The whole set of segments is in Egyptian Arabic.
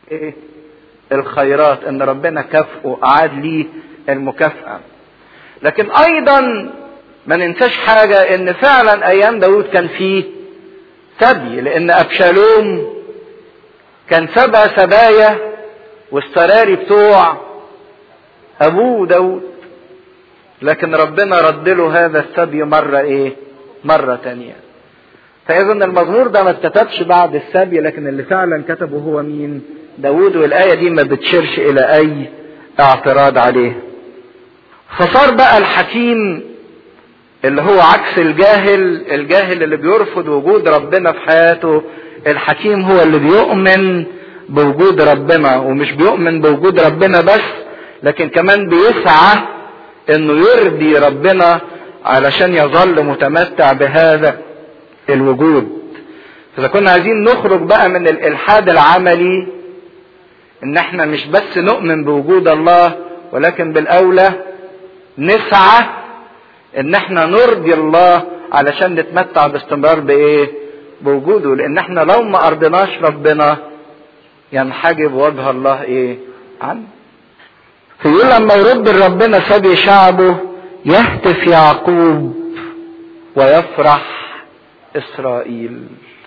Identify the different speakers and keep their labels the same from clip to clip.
Speaker 1: ايه الخيرات ان ربنا كافئه اعاد ليه المكافأة لكن ايضا ما ننساش حاجة ان فعلا ايام داود كان فيه سبي لان ابشالوم كان سبى سبايا والسراري بتوع ابوه داود لكن ربنا رد له هذا السبي مرة ايه مرة تانية فاذا المزمور ده ما اتكتبش بعد السبي لكن اللي فعلا كتبه هو مين داود والآية دي ما بتشيرش إلى أي اعتراض عليه فصار بقى الحكيم اللي هو عكس الجاهل الجاهل اللي بيرفض وجود ربنا في حياته الحكيم هو اللي بيؤمن بوجود ربنا ومش بيؤمن بوجود ربنا بس لكن كمان بيسعى انه يرضي ربنا علشان يظل متمتع بهذا الوجود فاذا كنا عايزين نخرج بقى من الالحاد العملي ان احنا مش بس نؤمن بوجود الله ولكن بالاولى نسعى ان احنا نرضي الله علشان نتمتع باستمرار بايه بوجوده لان احنا لو ما ارضناش ربنا ينحجب وجه الله ايه عنه فيقول لما يرد ربنا سبي شعبه يهتف يعقوب ويفرح اسرائيل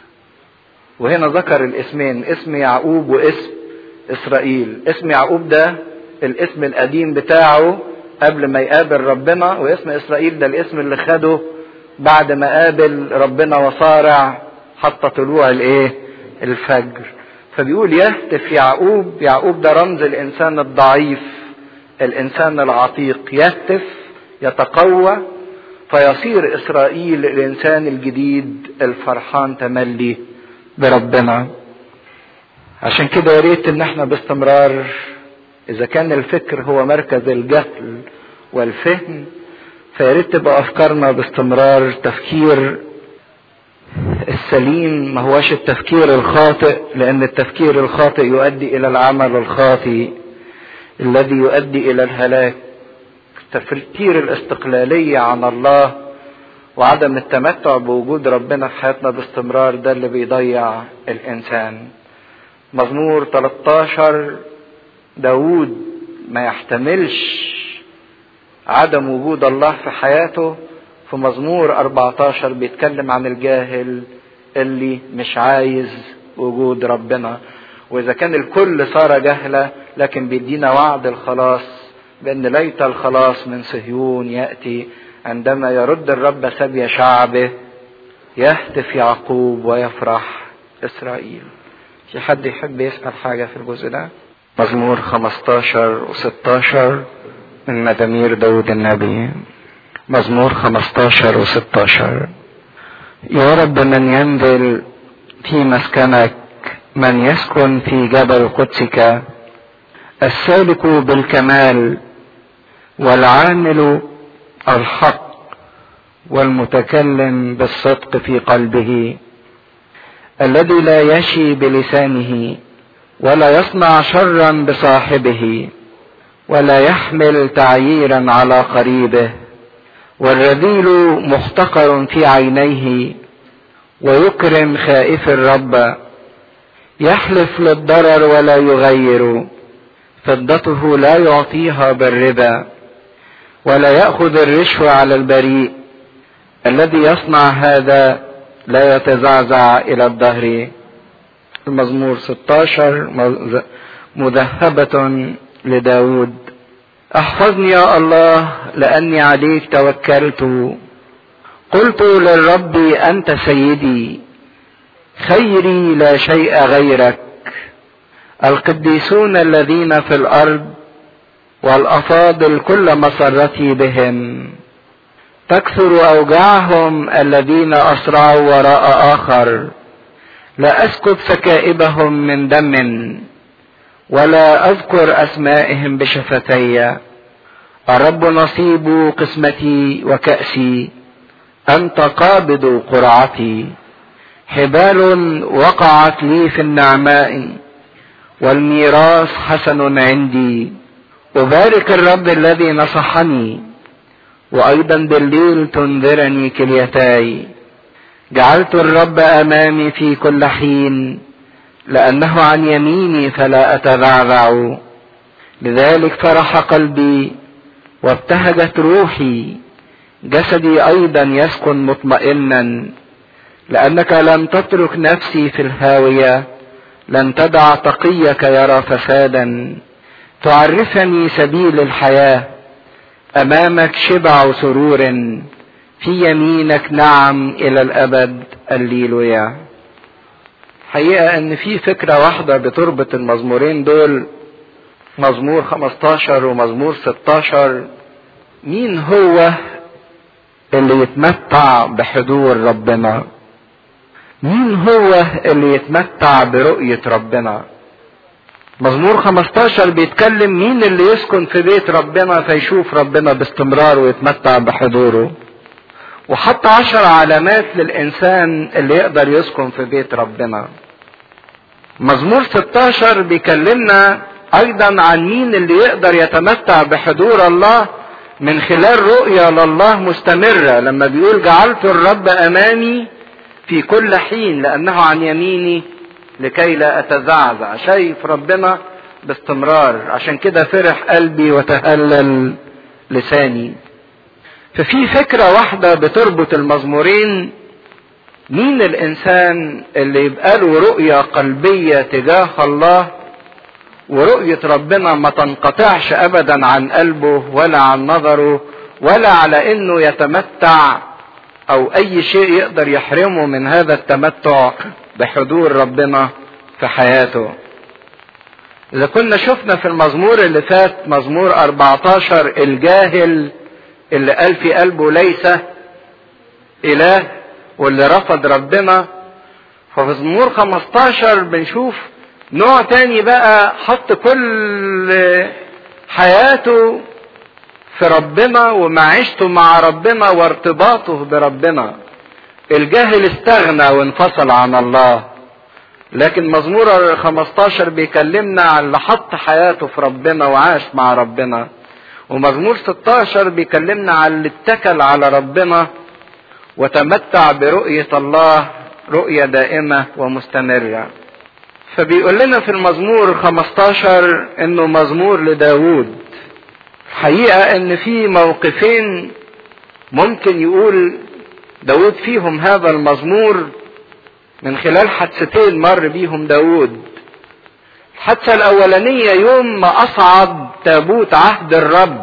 Speaker 1: وهنا ذكر الاسمين اسم يعقوب واسم اسرائيل اسم يعقوب ده الاسم القديم بتاعه قبل ما يقابل ربنا واسم اسرائيل ده الاسم اللي خده بعد ما قابل ربنا وصارع حتى طلوع الايه الفجر فبيقول يهتف يعقوب يعقوب ده رمز الانسان الضعيف الانسان العتيق يهتف يتقوى فيصير اسرائيل الانسان الجديد الفرحان تملي بربنا عشان كده يا ريت ان احنا باستمرار اذا كان الفكر هو مركز الجهل والفهم فيا ريت تبقى افكارنا باستمرار تفكير السليم ما هوش التفكير الخاطئ لان التفكير الخاطئ يؤدي الى العمل الخاطئ الذي يؤدي الى الهلاك تفكير الاستقلالية عن الله وعدم التمتع بوجود ربنا في حياتنا باستمرار ده اللي بيضيع الانسان مزمور 13 داود ما يحتملش عدم وجود الله في حياته في مزمور 14 بيتكلم عن الجاهل اللي مش عايز وجود ربنا واذا كان الكل صار جهلة لكن بيدينا وعد الخلاص بان ليت الخلاص من صهيون ياتي عندما يرد الرب سبي شعبه يهتف يعقوب ويفرح اسرائيل في حد يحب يسأل حاجة في الجزء ده مزمور 15 و16 من مزامير داود النبي مزمور 15 و16 يا رب من ينزل في مسكنك من يسكن في جبل قدسك السالك بالكمال والعامل الحق والمتكلم بالصدق في قلبه الذي لا يشي بلسانه ولا يصنع شرا بصاحبه ولا يحمل تعييرا على قريبه والرذيل محتقر في عينيه ويكرم خائف الرب يحلف للضرر ولا يغير فضته لا يعطيها بالربا ولا ياخذ الرشوه على البريء الذي يصنع هذا لا يتزعزع الى الدهر المزمور 16 مذهبة لداود احفظني يا الله لاني عليك توكلت قلت للرب انت سيدي خيري لا شيء غيرك القديسون الذين في الارض والافاضل كل مسرتي بهم تكثر اوجاعهم الذين اسرعوا وراء اخر لا اسكت سكائبهم من دم ولا اذكر اسمائهم بشفتي الرب نصيب قسمتي وكاسي انت قابض قرعتي حبال وقعت لي في النعماء والميراث حسن عندي أبارك الرب الذي نصحني وأيضا بالليل تنذرني كليتاي جعلت الرب أمامي في كل حين
Speaker 2: لأنه عن يميني فلا أتذعذع لذلك فرح قلبي وابتهجت روحي جسدي أيضا يسكن مطمئنا لأنك لم تترك نفسي في الهاوية لن تدع تقيك يرى فسادا تعرفني سبيل الحياة أمامك شبع سرور في يمينك نعم إلى الأبد الليلويا حقيقة ان في فكرة واحدة بتربط المزمورين دول مزمور 15 ومزمور 16 مين هو اللي يتمتع بحضور ربنا مين هو اللي يتمتع برؤية ربنا مزمور 15 بيتكلم مين اللي يسكن في بيت ربنا فيشوف ربنا باستمرار ويتمتع بحضوره وحط عشر علامات للإنسان اللي يقدر يسكن في بيت ربنا مزمور 16 بيكلمنا أيضا عن مين اللي يقدر يتمتع بحضور الله من خلال رؤية لله مستمرة لما بيقول جعلت الرب أمامي في كل حين لأنه عن يميني لكي لا أتزعزع شايف ربنا باستمرار عشان كده فرح قلبي وتهلل لساني ففي فكرة واحدة بتربط المزمورين مين الإنسان اللي يبقى له رؤية قلبية تجاه الله ورؤية ربنا ما تنقطعش أبدا عن قلبه ولا عن نظره ولا على إنه يتمتع أو أي شيء يقدر يحرمه من هذا التمتع بحضور ربنا في حياته. إذا كنا شفنا في المزمور اللي فات مزمور 14 الجاهل اللي قال في قلبه ليس إله واللي رفض ربنا ففي مزمور 15 بنشوف نوع تاني بقى حط كل حياته في ربنا ومعيشته مع ربنا وارتباطه بربنا الجاهل استغنى وانفصل عن الله لكن مزمور 15 بيكلمنا عن اللي حط حياته في ربنا وعاش مع ربنا ومزمور 16 بيكلمنا عن اللي اتكل على ربنا وتمتع برؤية الله رؤية دائمة ومستمرة فبيقول لنا في المزمور 15 انه مزمور لداود حقيقة ان في موقفين ممكن يقول داود فيهم هذا المزمور من خلال حادثتين مر بيهم داود الحادثة الأولانية يوم ما أصعد تابوت عهد الرب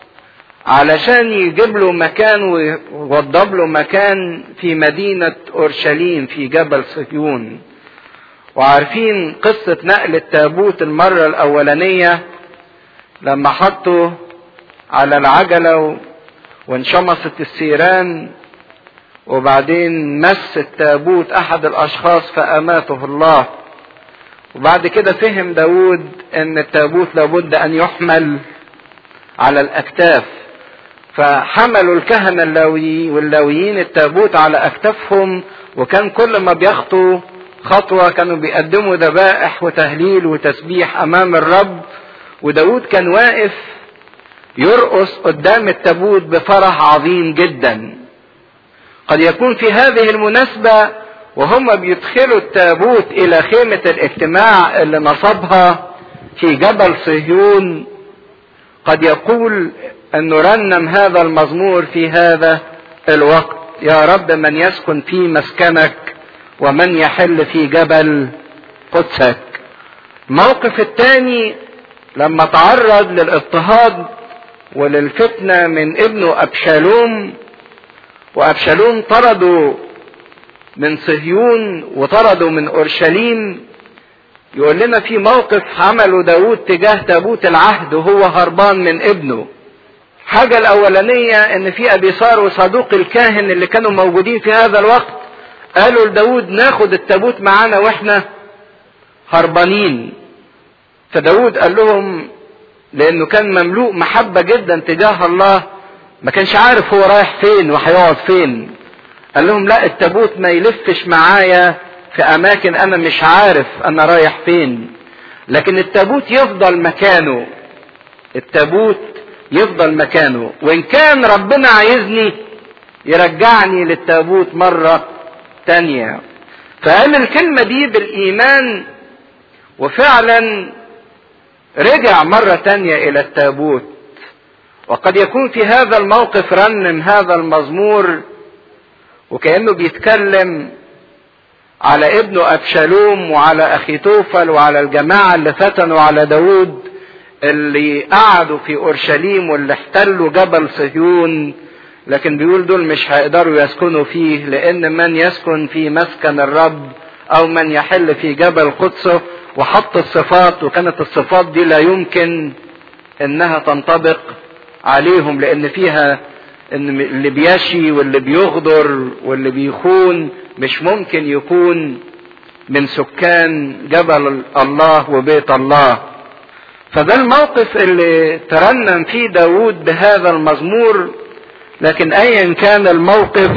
Speaker 2: علشان يجيب له مكان ويوضب له مكان في مدينة أورشليم في جبل صهيون وعارفين قصة نقل التابوت المرة الأولانية لما حطوا على العجلة وانشمصت السيران وبعدين مس التابوت أحد الأشخاص فأماته الله وبعد كده فهم داود ان التابوت لابد ان يحمل على الاكتاف فحملوا الكهنة اللاوي واللاويين التابوت على اكتافهم وكان كل ما بيخطوا خطوة كانوا بيقدموا ذبائح وتهليل وتسبيح امام الرب وداود كان واقف يرقص قدام التابوت بفرح عظيم جدا قد يكون في هذه المناسبة وهم بيدخلوا التابوت الى خيمة الاجتماع اللي نصبها في جبل صهيون قد يقول انه رنم هذا المزمور في هذا الوقت يا رب من يسكن في مسكنك ومن يحل في جبل قدسك الموقف الثاني لما تعرض للاضطهاد وللفتنة من ابنه أبشالوم وأبشالوم طردوا من صهيون وطردوا من أورشليم يقول لنا في موقف عمله داود تجاه تابوت العهد وهو هربان من ابنه حاجة الأولانية إن في أبي صار وصدوق الكاهن اللي كانوا موجودين في هذا الوقت قالوا لداود ناخد التابوت معانا وإحنا هربانين فداود قال لهم لأنه كان مملوء محبة جدا تجاه الله ما كانش عارف هو رايح فين وهيقعد فين قال لهم لا التابوت ما يلفش معايا في اماكن انا مش عارف انا رايح فين لكن التابوت يفضل مكانه التابوت يفضل مكانه وان كان ربنا عايزني يرجعني للتابوت مرة تانية فقال الكلمة دي بالايمان
Speaker 1: وفعلا رجع مرة تانية الى التابوت وقد يكون في هذا الموقف رنم هذا المزمور وكأنه بيتكلم على ابنه أبشالوم وعلى أخي توفل وعلى الجماعة اللي فتنوا على داود اللي قعدوا في أورشليم واللي احتلوا جبل صهيون لكن بيقول دول مش هيقدروا يسكنوا فيه لأن من يسكن في مسكن الرب أو من يحل في جبل قدسه وحط الصفات وكانت الصفات دي لا يمكن انها تنطبق عليهم لان فيها ان اللي بيشي واللي بيغدر واللي بيخون مش ممكن يكون من سكان جبل الله وبيت الله فده الموقف اللي ترنم فيه داود بهذا المزمور لكن ايا كان الموقف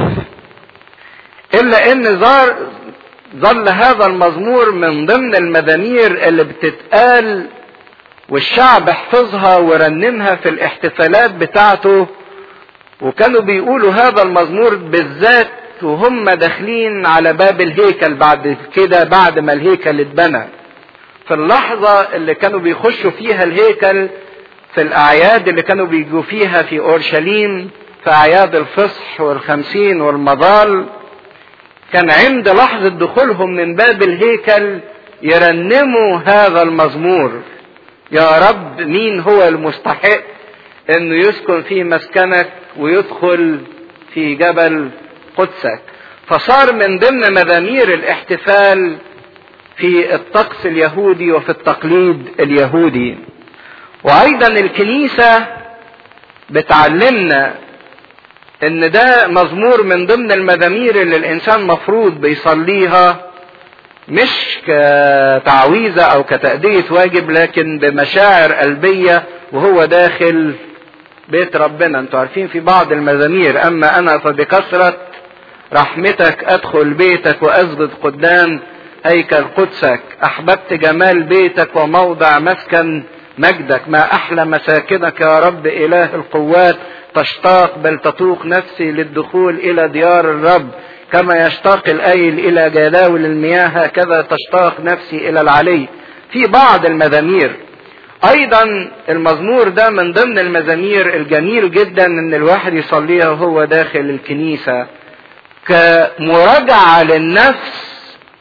Speaker 1: الا ان ظهر ظل هذا المزمور من ضمن المزامير اللي بتتقال والشعب حفظها ورنمها في الاحتفالات بتاعته وكانوا بيقولوا هذا المزمور بالذات وهم داخلين على باب الهيكل بعد كده بعد ما الهيكل اتبنى في اللحظة اللي كانوا بيخشوا فيها الهيكل في الأعياد اللي كانوا بيجوا فيها في أورشليم في أعياد الفصح والخمسين والمظال كان عند لحظة دخولهم من باب الهيكل يرنموا هذا المزمور يا رب مين هو المستحق انه يسكن في مسكنك ويدخل في جبل قدسك فصار من ضمن مزامير الاحتفال في الطقس اليهودي وفي التقليد اليهودي وايضا الكنيسة بتعلمنا ان ده مزمور من ضمن المزامير اللي الانسان مفروض بيصليها مش كتعويذة او كتأدية واجب لكن بمشاعر قلبية وهو داخل بيت ربنا انتوا عارفين في بعض المزامير اما انا فبكثرة رحمتك ادخل بيتك واسجد قدام هيكل قدسك احببت جمال بيتك وموضع مسكن مجدك ما احلى مساكنك يا رب اله القوات تشتاق بل تطوق نفسي للدخول الى ديار الرب كما يشتاق الايل الى جداول المياه هكذا تشتاق نفسي الى العلي في بعض المزامير ايضا المزمور ده من ضمن المزامير الجميل جدا ان الواحد يصليها وهو داخل الكنيسة كمراجعة للنفس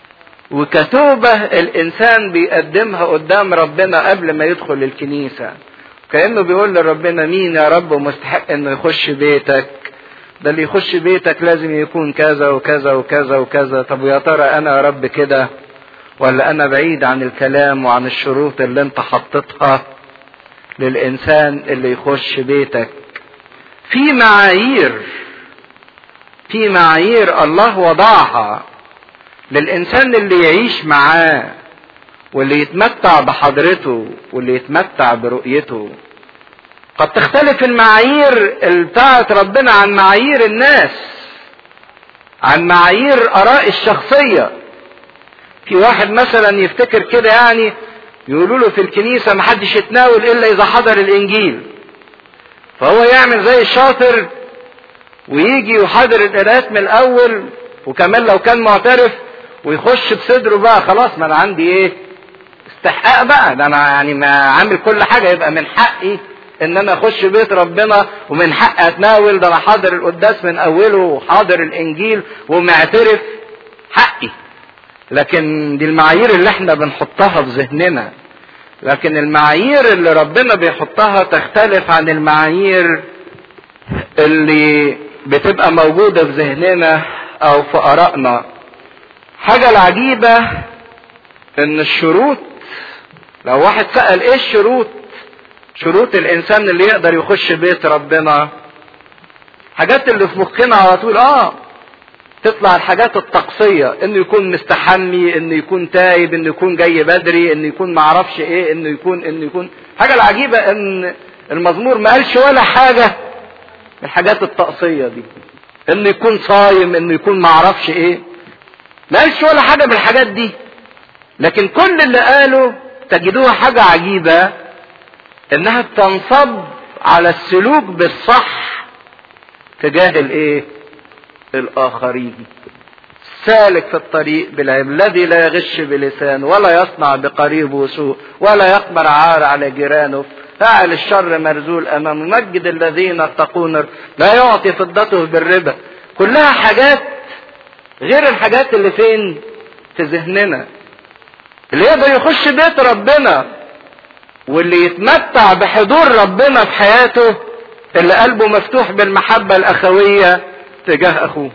Speaker 1: وكتوبة الانسان بيقدمها قدام ربنا قبل ما يدخل الكنيسة كأنه بيقول لربنا مين يا رب مستحق انه يخش بيتك ده اللي يخش بيتك لازم يكون كذا وكذا وكذا وكذا طب ويا ترى انا يا رب كده ولا انا بعيد عن الكلام وعن الشروط اللي انت حطيتها للانسان اللي يخش بيتك في معايير في معايير الله وضعها للانسان اللي يعيش معاه واللي يتمتع بحضرته واللي يتمتع برؤيته قد تختلف المعايير بتاعت ربنا عن معايير الناس عن معايير اراء الشخصيه في واحد مثلا يفتكر كده يعني يقولوا له في الكنيسة محدش يتناول إلا إذا حضر الإنجيل فهو يعمل زي الشاطر ويجي يحضر القراءات من الأول وكمان لو كان معترف ويخش بصدره بقى خلاص ما أنا عندي إيه استحقاق بقى ده أنا يعني ما عامل كل حاجة يبقى من حقي إن أنا أخش بيت ربنا ومن حقي أتناول ده أنا حاضر القداس من أوله وحاضر الإنجيل ومعترف حقي لكن دي المعايير اللي احنا بنحطها في ذهننا لكن المعايير اللي ربنا بيحطها تختلف عن المعايير اللي بتبقى موجودة في ذهننا او في ارائنا حاجة العجيبة ان الشروط لو واحد سأل ايه الشروط شروط الانسان اللي يقدر يخش بيت ربنا حاجات اللي في مخنا على طول اه تطلع الحاجات الطقسية انه يكون مستحمي انه يكون تايب انه يكون جاي بدري انه يكون معرفش ايه انه يكون انه يكون حاجة العجيبة ان المزمور ما قالش ولا حاجة من الحاجات الطقسية دي انه يكون صايم انه يكون معرفش ايه ما قالش ولا حاجة من الحاجات دي لكن كل اللي قاله تجدوها حاجة عجيبة انها بتنصب على السلوك بالصح تجاه الايه الاخرين سالك في الطريق بالعلم الذي لا يغش بلسانه ولا يصنع بقريبه سوء ولا يقبل عار على جيرانه فاعل الشر مرزول امامه مجد الذين اتقون لا يعطي فضته بالربا كلها حاجات غير الحاجات اللي فين في ذهننا اللي يقدر يخش بيت ربنا واللي يتمتع بحضور ربنا في حياته اللي قلبه مفتوح بالمحبة الأخوية تجاه أخوه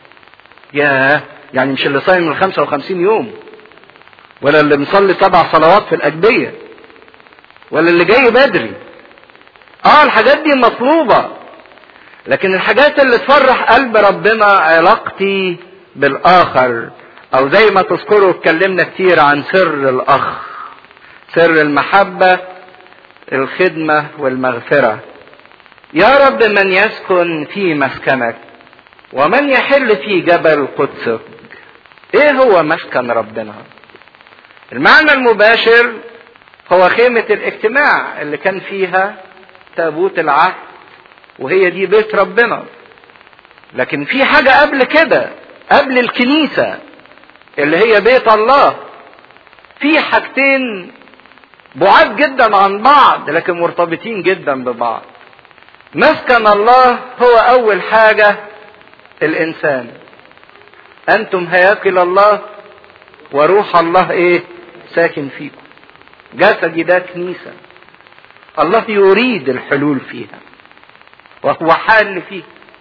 Speaker 1: ياه يعني مش اللي صايم من 55 يوم ولا اللي مصلي سبع صلوات في الأجبية ولا اللي جاي بدري اه الحاجات دي مطلوبة لكن الحاجات اللي تفرح قلب ربنا علاقتي بالآخر أو زي ما تذكروا اتكلمنا كتير عن سر الأخ سر المحبة الخدمة والمغفرة يا رب من يسكن في مسكنك ومن يحل في جبل قدسك ايه هو مسكن ربنا المعنى المباشر هو خيمة الاجتماع اللي كان فيها تابوت العهد وهي دي بيت ربنا لكن في حاجة قبل كده قبل الكنيسة اللي هي بيت الله في حاجتين بعاد جدا عن بعض لكن مرتبطين جدا ببعض مسكن الله هو اول حاجة الانسان انتم هياكل الله وروح الله ايه ساكن فيكم جسدي ده كنيسة الله يريد الحلول فيها وهو حال فيه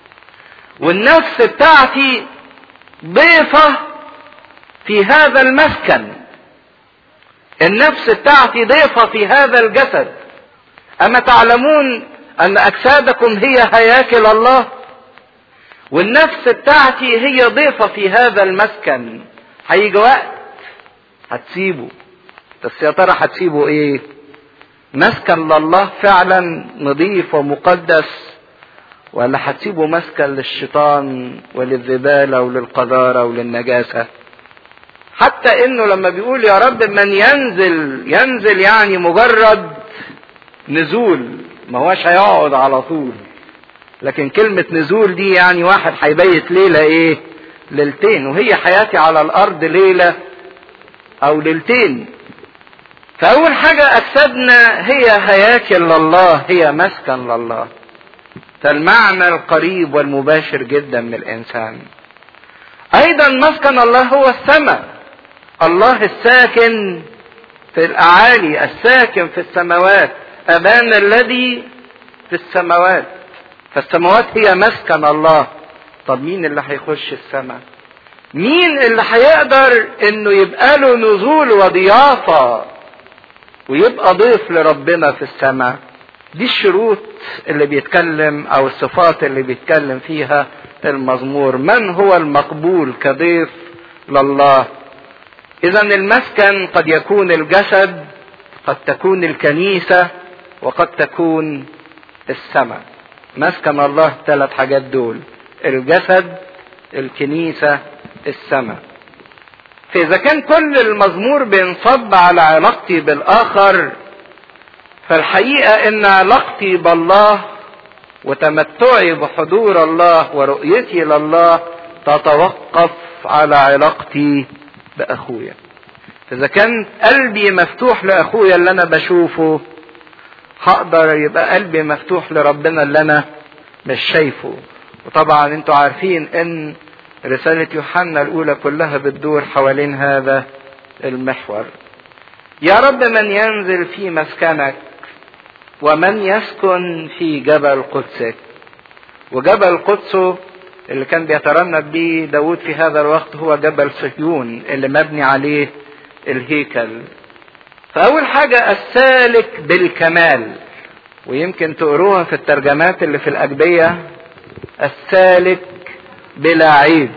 Speaker 1: والنفس بتاعتي ضيفة في هذا المسكن النفس بتاعتي ضيفة في هذا الجسد أما تعلمون أن أجسادكم هي هياكل الله والنفس بتاعتي هي ضيفة في هذا المسكن هيجي وقت هتسيبه بس يا ترى هتسيبه ايه مسكن لله فعلا نظيف ومقدس ولا هتسيبه مسكن للشيطان وللزبالة وللقذارة وللنجاسة حتى انه لما بيقول يا رب من ينزل ينزل يعني مجرد نزول ما هوش هيقعد على طول لكن كلمة نزول دي يعني واحد هيبيت ليلة ايه ليلتين وهي حياتي على الارض ليلة او ليلتين فاول حاجة اجسادنا هي هياكل لله هي مسكن لله فالمعنى القريب والمباشر جدا من الانسان ايضا مسكن الله هو السماء الله الساكن في الاعالي الساكن في السماوات ابانا الذي في السماوات فالسماوات هي مسكن الله طب مين اللي هيخش السماء مين اللي هيقدر انه يبقى له نزول وضيافة ويبقى ضيف لربنا في السماء دي الشروط اللي بيتكلم او الصفات اللي بيتكلم فيها المزمور من هو المقبول كضيف لله اذا المسكن قد يكون الجسد قد تكون الكنيسة وقد تكون السماء مسكن الله ثلاث حاجات دول الجسد الكنيسة السماء فإذا كان كل المزمور بينصب على علاقتي بالآخر فالحقيقة إن علاقتي بالله وتمتعي بحضور الله ورؤيتي لله تتوقف على علاقتي بأخويا إذا كان قلبي مفتوح لأخويا اللي أنا بشوفه هقدر يبقى قلبي مفتوح لربنا اللي أنا مش شايفه وطبعا انتوا عارفين ان رسالة يوحنا الأولى كلها بتدور حوالين هذا المحور يا رب من ينزل في مسكنك ومن يسكن في جبل قدسك وجبل قدسه اللي كان بيترنب به داود في هذا الوقت هو جبل صهيون اللي مبني عليه الهيكل فأول حاجة السالك بالكمال ويمكن تقروها في الترجمات اللي في الأجبية السالك بلا عيب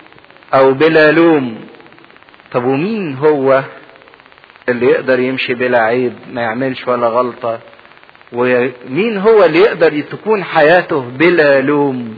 Speaker 1: أو بلا لوم طب ومين هو اللي يقدر يمشي بلا عيب ما يعملش ولا غلطة ومين هو اللي يقدر تكون حياته بلا لوم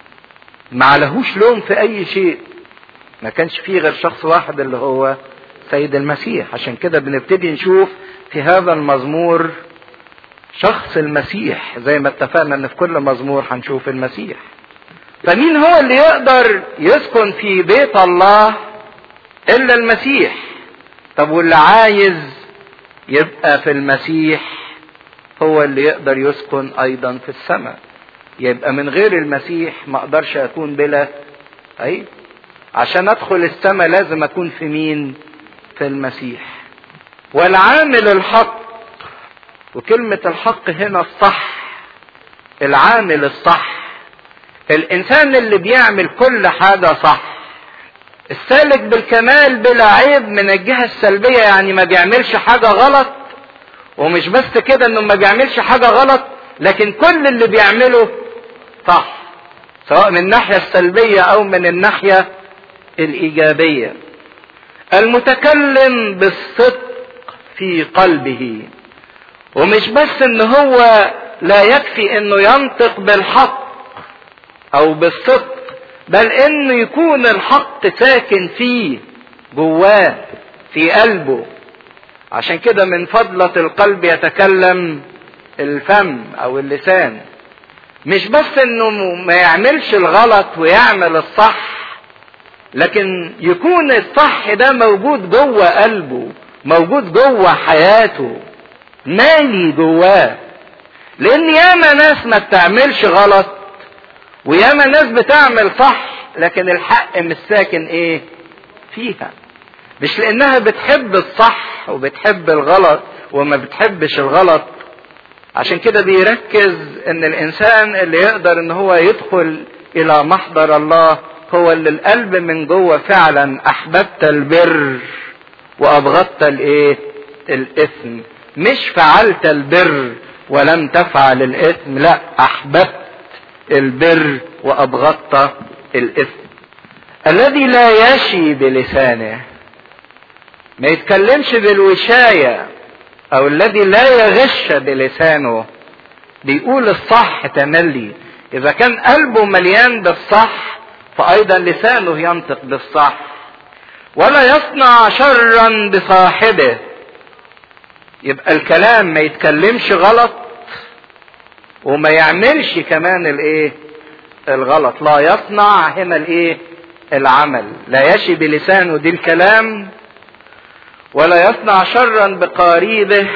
Speaker 1: ما عليهوش لوم في أي شيء ما كانش فيه غير شخص واحد اللي هو سيد المسيح عشان كده بنبتدي نشوف في هذا المزمور شخص المسيح زي ما اتفقنا ان في كل مزمور هنشوف المسيح فمين هو اللي يقدر يسكن في بيت الله الا المسيح طب واللي عايز يبقى في المسيح هو اللي يقدر يسكن ايضا في السماء يبقى من غير المسيح ما اقدرش اكون بلا اي عشان ادخل السماء لازم اكون في مين في المسيح والعامل الحق وكلمة الحق هنا الصح العامل الصح الانسان اللي بيعمل كل حاجة صح السالك بالكمال بلا عيب من الجهة السلبية يعني ما بيعملش حاجة غلط ومش بس كده انه ما بيعملش حاجة غلط لكن كل اللي بيعمله صح سواء من الناحية السلبية او من الناحية الايجابية المتكلم بالصدق في قلبه ومش بس ان هو لا يكفي انه ينطق بالحق او بالصدق بل انه يكون الحق ساكن فيه جواه في قلبه عشان كده من فضلة القلب يتكلم الفم او اللسان مش بس انه ما يعملش الغلط ويعمل الصح لكن يكون الصح ده موجود جوه قلبه موجود جوه حياته مالي جواه لان ياما ناس ما بتعملش غلط وياما ناس بتعمل صح لكن الحق مش ساكن ايه فيها مش لانها بتحب الصح وبتحب الغلط وما بتحبش الغلط عشان كده بيركز ان الانسان اللي يقدر ان هو يدخل الى محضر الله هو اللي القلب من جوه فعلا احببت البر وابغضت الايه الاثم مش فعلت البر ولم تفعل الاثم لا احببت البر وابغضت الاثم الذي لا يشي بلسانه ما يتكلمش بالوشاية او الذي لا يغش بلسانه بيقول الصح تملي اذا كان قلبه مليان بالصح فايضا لسانه ينطق بالصح ولا يصنع شرا بصاحبه يبقى الكلام ما يتكلمش غلط وما يعملش كمان الايه الغلط لا يصنع هنا الايه العمل لا يشي بلسانه دي الكلام ولا يصنع شرا بقريبه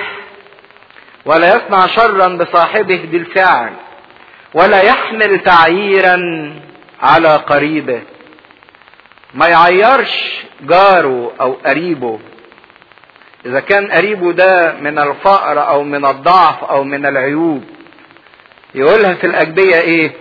Speaker 1: ولا يصنع شرا بصاحبه دي الفعل ولا يحمل تعييرا على قريبه ما يعيرش جاره او قريبه اذا كان قريبه ده من الفقر او من الضعف او من العيوب يقولها في الاجبيه ايه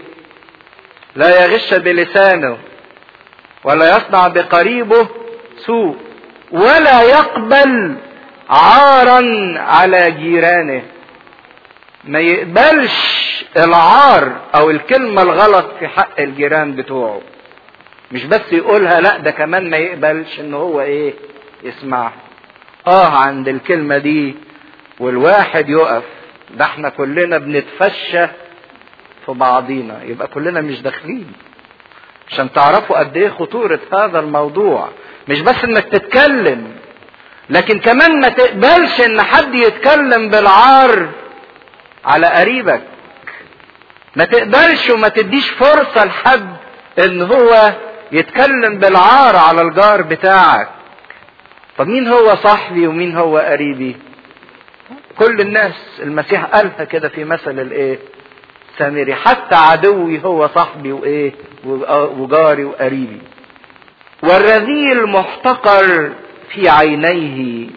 Speaker 1: لا يغش بلسانه ولا يصنع بقريبه سوء ولا يقبل عارا على جيرانه ما يقبلش العار او الكلمة الغلط في حق الجيران بتوعه مش بس يقولها لا ده كمان ما يقبلش ان هو ايه يسمعها اه عند الكلمة دي والواحد يقف ده احنا كلنا بنتفشى في بعضينا يبقى كلنا مش داخلين عشان تعرفوا قد ايه خطورة هذا الموضوع مش بس انك تتكلم لكن كمان ما تقبلش ان حد يتكلم بالعار على قريبك ما تقبلش وما تديش فرصة لحد ان هو يتكلم بالعار على الجار بتاعك طب مين هو صاحبي ومين هو قريبي كل الناس المسيح قالها كده في مثل الايه سامري حتى عدوي هو صاحبي وايه وجاري وقريبي والرذيل محتقر في عينيه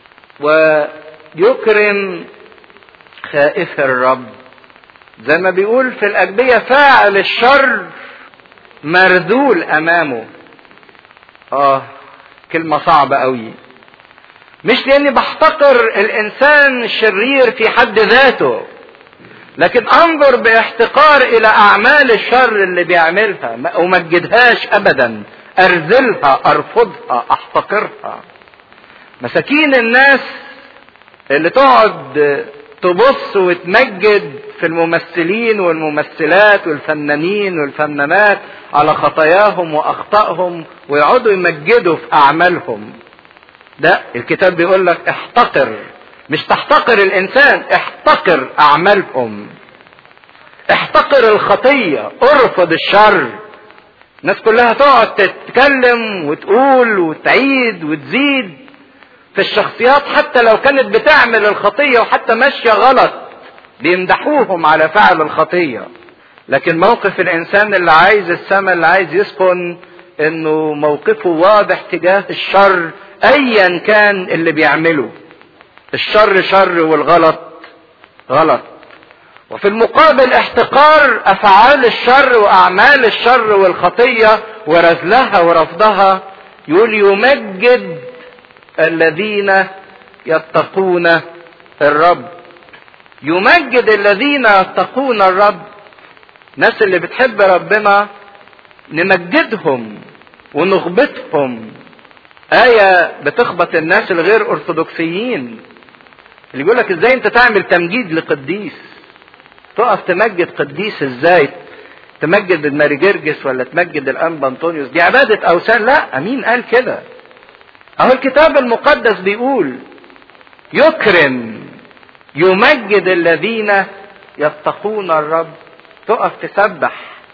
Speaker 1: ويكرم خائف الرب زي ما بيقول في الأجبية فاعل الشر مردول أمامه آه كلمة صعبة قوي مش لأني بحتقر الإنسان الشرير في حد ذاته لكن انظر باحتقار الى اعمال الشر اللي بيعملها ما امجدهاش ابدا ارذلها ارفضها احتقرها مساكين الناس اللي تقعد تبص وتمجد في الممثلين والممثلات والفنانين والفنانات على خطاياهم واخطائهم ويقعدوا يمجدوا في اعمالهم ده الكتاب بيقول لك احتقر مش تحتقر الانسان احتقر اعمالهم احتقر الخطيه ارفض الشر الناس كلها تقعد تتكلم وتقول وتعيد وتزيد في الشخصيات حتى لو كانت بتعمل الخطية وحتى ماشية غلط بيمدحوهم على فعل الخطية لكن موقف الانسان اللي عايز السماء اللي عايز يسكن انه موقفه واضح تجاه الشر ايا كان اللي بيعمله الشر شر والغلط غلط وفي المقابل احتقار افعال الشر واعمال الشر والخطيه ورذلها ورفضها يقول يمجد الذين يتقون الرب يمجد الذين يتقون الرب الناس اللي بتحب ربنا نمجدهم ونغبطهم آية بتخبط الناس الغير أرثوذكسيين اللي يقول لك ازاي انت تعمل تمجيد لقديس تقف تمجد قديس ازاي تمجد الماري جرجس ولا تمجد الانبا انطونيوس دي عبادة اوثان لا مين قال كده اهو الكتاب المقدس بيقول يكرم يمجد الذين يتقون الرب تقف تسبح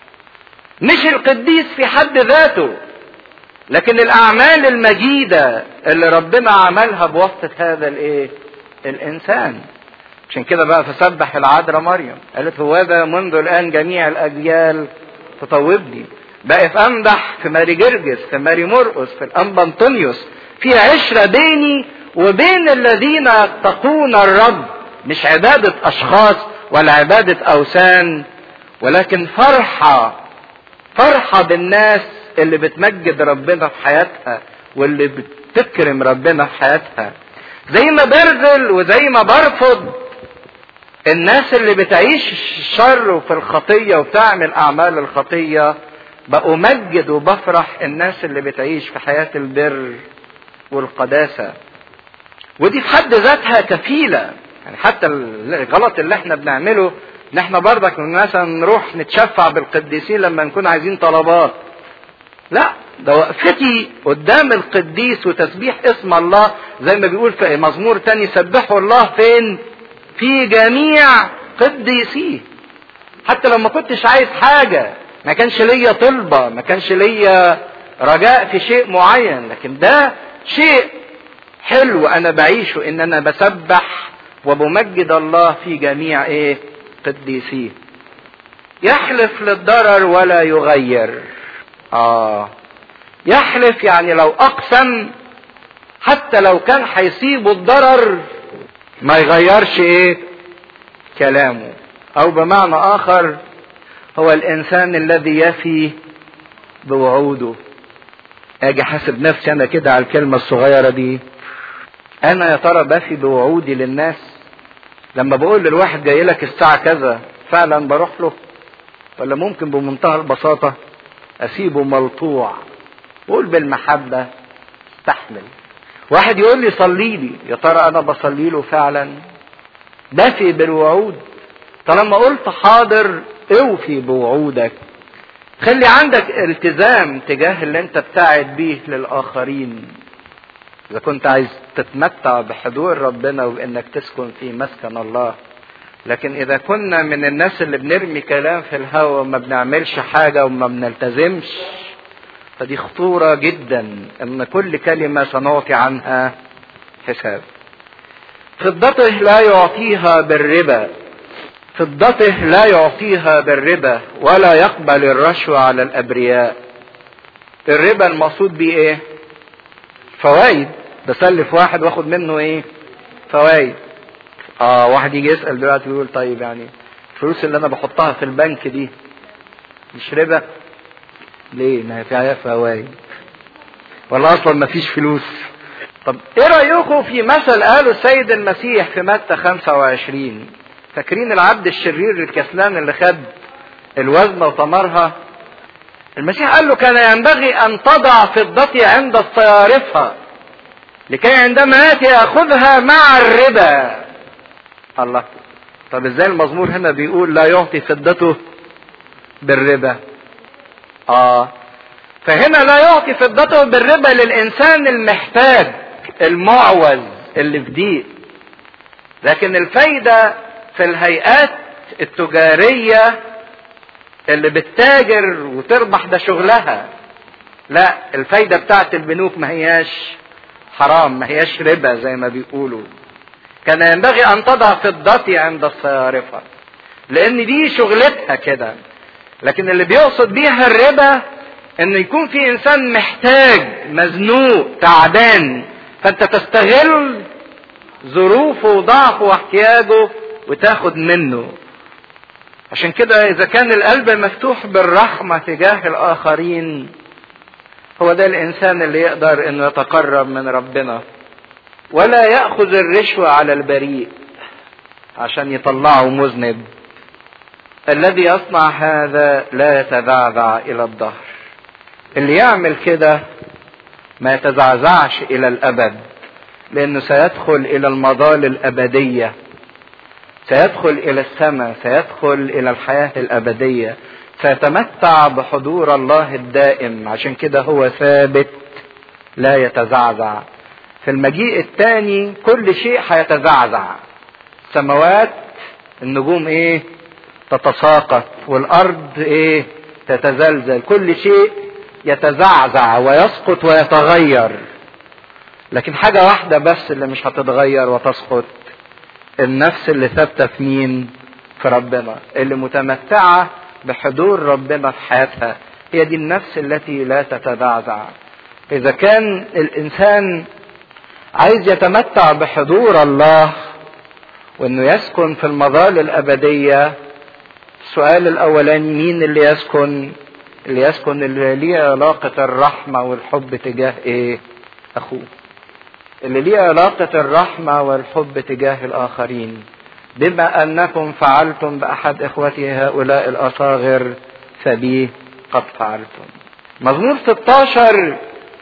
Speaker 1: مش القديس في حد ذاته لكن الاعمال المجيده اللي ربنا عملها بواسطه هذا الايه الانسان عشان كده بقى فسبح العذراء مريم قالت هو ده منذ الان جميع الاجيال تطوبني بقى في امدح في ماري جرجس في ماري مرقس في الانبا انطونيوس في عشره بيني وبين الذين يتقون الرب مش عباده اشخاص ولا عباده اوثان ولكن فرحه فرحه بالناس اللي بتمجد ربنا في حياتها واللي بتكرم ربنا في حياتها زي ما برزل وزي ما برفض الناس اللي بتعيش الشر وفي الخطيه وبتعمل اعمال الخطيه بأمجد وبفرح الناس اللي بتعيش في حياه البر والقداسه ودي في حد ذاتها كفيله يعني حتى الغلط اللي احنا بنعمله ان احنا برضك مثلا نروح نتشفع بالقديسين لما نكون عايزين طلبات لا ده وقفتي قدام القديس وتسبيح اسم الله زي ما بيقول في مزمور تاني سبحوا الله فين في جميع قديسيه حتى لو ما كنتش عايز حاجة ما كانش ليا طلبة ما كانش ليا رجاء في شيء معين لكن ده شيء حلو انا بعيشه ان انا بسبح وبمجد الله في جميع ايه قديسيه يحلف للضرر ولا يغير اه يحلف يعني لو اقسم حتى لو كان هيصيبه الضرر ما يغيرش ايه كلامه او بمعنى اخر هو الانسان الذي يفي بوعوده اجي حاسب نفسي انا كده على الكلمه الصغيره دي انا يا ترى بفي بوعودي للناس لما بقول للواحد جاي لك الساعه كذا فعلا بروح له ولا ممكن بمنتهى البساطه اسيبه ملطوع قول بالمحبه استحمل واحد يقول لي صلي لي يا ترى انا بصلي له فعلا بفي بالوعود طالما قلت حاضر اوفي بوعودك خلي عندك التزام تجاه اللي انت بتاعد بيه للاخرين اذا كنت عايز تتمتع بحضور ربنا وانك تسكن في مسكن الله لكن اذا كنا من الناس اللي بنرمي كلام في الهواء وما بنعملش حاجة وما بنلتزمش فدي خطورة جدا ان كل كلمة سنعطي عنها حساب فضته لا يعطيها بالربا فضته لا يعطيها بالربا ولا يقبل الرشوة على الابرياء الربا المقصود بيه ايه فوائد بسلف واحد واخد منه ايه فوائد اه واحد يجي يسال دلوقتي ويقول طيب يعني الفلوس اللي انا بحطها في البنك دي مش ربا ليه ما هي فيها فوائد ولا اصلا ما فيش فلوس طب ايه رايكم في مثل قاله السيد المسيح في متى 25 فاكرين العبد الشرير الكسلان اللي خد الوزنه وطمرها المسيح قال له كان ينبغي ان تضع فضتي عند الصيارفه لكي عندما ياتي ياخذها مع الربا الله طب ازاي المزمور هنا بيقول لا يعطي فضته بالربا اه فهنا لا يعطي فضته بالربا للانسان المحتاج المعوز اللي في ضيق لكن الفايدة في الهيئات التجارية اللي بتتاجر وتربح ده شغلها لا الفايدة بتاعت البنوك ما هياش حرام ما هياش ربا زي ما بيقولوا كان ينبغي ان تضع فضتي عند الصيارفة لان دي شغلتها كده لكن اللي بيقصد بيها الربا ان يكون في انسان محتاج مزنوق تعبان فانت تستغل ظروفه وضعفه واحتياجه وتاخد منه عشان كده اذا كان القلب مفتوح بالرحمه تجاه الاخرين هو ده الانسان اللي يقدر انه يتقرب من ربنا ولا ياخذ الرشوه على البريء عشان يطلعه مذنب الذي يصنع هذا لا يتذعذع الى الظهر اللي يعمل كده ما يتزعزعش الى الابد لانه سيدخل الى المظال الابديه سيدخل الى السماء سيدخل الى الحياه الابديه سيتمتع بحضور الله الدائم عشان كده هو ثابت لا يتزعزع في المجيء الثاني كل شيء هيتزعزع السماوات النجوم ايه تتساقط والارض ايه تتزلزل كل شيء يتزعزع ويسقط ويتغير لكن حاجة واحدة بس اللي مش هتتغير وتسقط النفس اللي ثابتة في مين في ربنا اللي متمتعة بحضور ربنا في حياتها هي دي النفس التي لا تتزعزع إذا كان الإنسان عايز يتمتع بحضور الله وإنه يسكن في المظال الأبدية السؤال الأولاني مين اللي يسكن اللي يسكن اللي ليه علاقة الرحمة والحب تجاه إيه أخوه اللي ليه علاقة الرحمة والحب تجاه الآخرين بما أنكم فعلتم بأحد إخوتي هؤلاء الأصاغر فبي قد فعلتم مزمور 16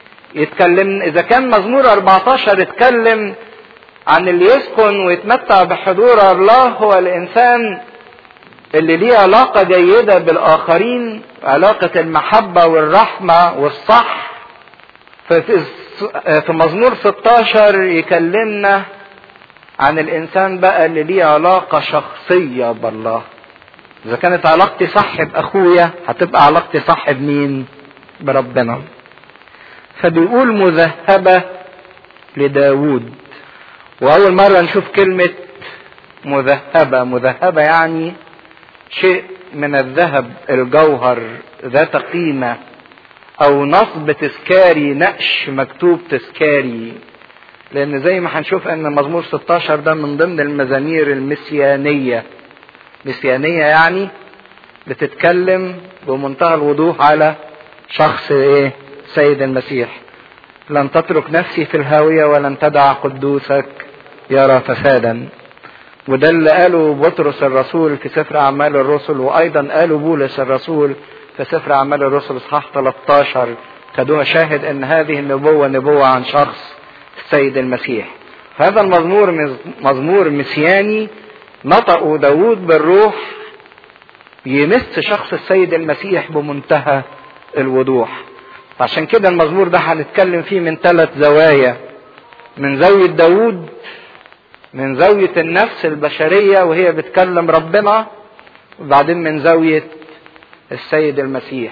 Speaker 1: يتكلم إذا كان مزمور 14 يتكلم عن اللي يسكن ويتمتع بحضور الله هو الإنسان اللي ليه علاقة جيدة بالآخرين علاقة المحبة والرحمة والصح ففي في مزمور 16 يكلمنا عن الانسان بقى اللي ليه علاقة شخصية بالله اذا كانت علاقتي صح باخويا هتبقى علاقتي صح بمين بربنا فبيقول مذهبة لداود واول مرة نشوف كلمة مذهبة مذهبة يعني شيء من الذهب الجوهر ذات قيمة او نصب تذكاري نقش مكتوب تذكاري لان زي ما هنشوف ان مزمور 16 ده من ضمن المزامير المسيانية مسيانية يعني بتتكلم بمنتهى الوضوح على شخص ايه سيد المسيح لن تترك نفسي في الهاوية ولن تدع قدوسك يرى فسادا وده اللي قاله بطرس الرسول في سفر اعمال الرسل وايضا قاله بولس الرسول في سفر اعمال الرسل اصحاح 13 خدوها شاهد ان هذه النبوه نبوه عن شخص السيد المسيح هذا المزمور مزمور مسياني نطقه داود بالروح يمس شخص السيد المسيح بمنتهى الوضوح عشان كده المزمور ده هنتكلم فيه من ثلاث زوايا من زاوية داود من زاوية النفس البشرية وهي بتكلم ربنا وبعدين من زاوية السيد المسيح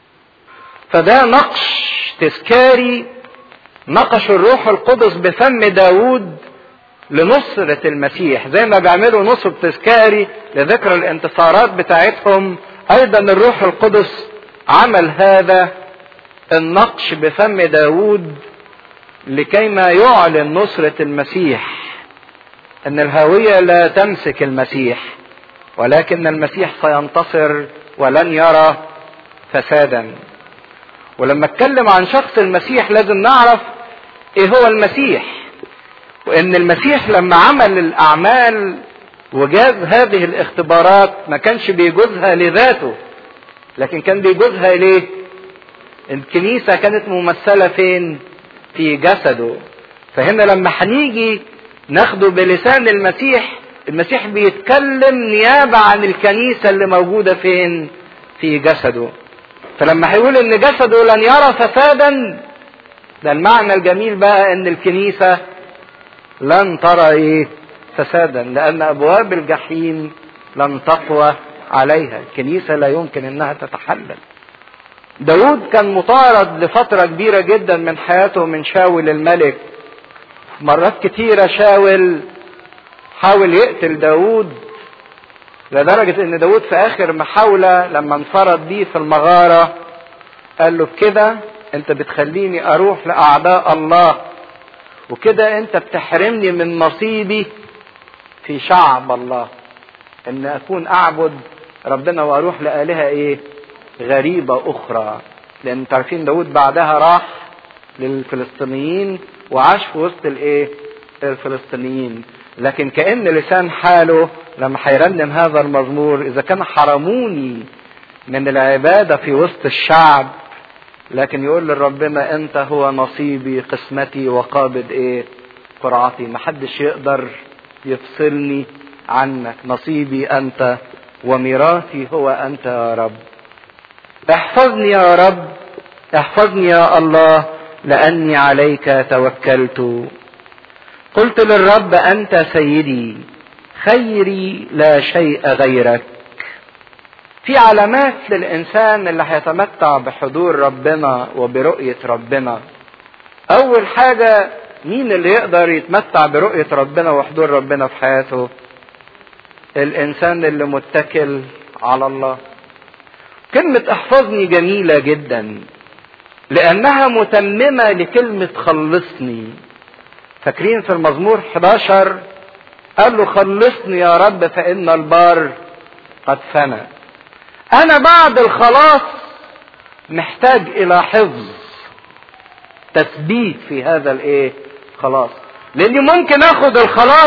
Speaker 1: فده نقش تذكاري نقش الروح القدس بفم داود لنصرة المسيح زي ما بيعملوا نصب تذكاري لذكر الانتصارات بتاعتهم ايضا الروح القدس عمل هذا النقش بفم داود لكيما يعلن نصرة المسيح ان الهاوية لا تمسك المسيح ولكن المسيح سينتصر ولن يرى فسادا ولما اتكلم عن شخص المسيح لازم نعرف ايه هو المسيح وان المسيح لما عمل الاعمال وجاز هذه الاختبارات ما كانش بيجوزها لذاته لكن كان بيجوزها ليه الكنيسة كانت ممثلة فين في جسده فهنا لما هنيجي ناخده بلسان المسيح المسيح بيتكلم نيابة عن الكنيسة اللي موجودة فين في جسده فلما هيقول ان جسده لن يرى فسادا ده المعنى الجميل بقى ان الكنيسة لن ترى ايه فسادا لان ابواب الجحيم لن تقوى عليها الكنيسة لا يمكن انها تتحلل داود كان مطارد لفترة كبيرة جدا من حياته من شاول الملك مرات كتيرة شاول حاول يقتل داود لدرجة ان داود في اخر محاولة لما انفرد بيه في المغارة قال له بكده انت بتخليني اروح لاعداء الله وكده انت بتحرمني من نصيبي في شعب الله ان اكون اعبد ربنا واروح لآلهة ايه غريبة اخرى لان تعرفين داود بعدها راح للفلسطينيين وعاش في وسط الايه الفلسطينيين لكن كأن لسان حاله لما هيرنم هذا المزمور اذا كان حرموني من العبادة في وسط الشعب لكن يقول لربنا انت هو نصيبي قسمتي وقابض ايه قرعتي محدش يقدر يفصلني عنك نصيبي انت وميراثي هو انت يا رب احفظني يا رب احفظني يا الله لاني عليك توكلت قلت للرب انت سيدي خيري لا شيء غيرك في علامات للانسان اللي هيتمتع بحضور ربنا وبرؤيه ربنا اول حاجه مين اللي يقدر يتمتع برؤيه ربنا وحضور ربنا في حياته الانسان اللي متكل على الله كلمه احفظني جميله جدا لانها متممه لكلمه خلصني فاكرين في المزمور 11 قال له خلصني يا رب فان البار قد فنى انا بعد الخلاص محتاج الى حفظ تثبيت في هذا الايه خلاص لاني ممكن اخد الخلاص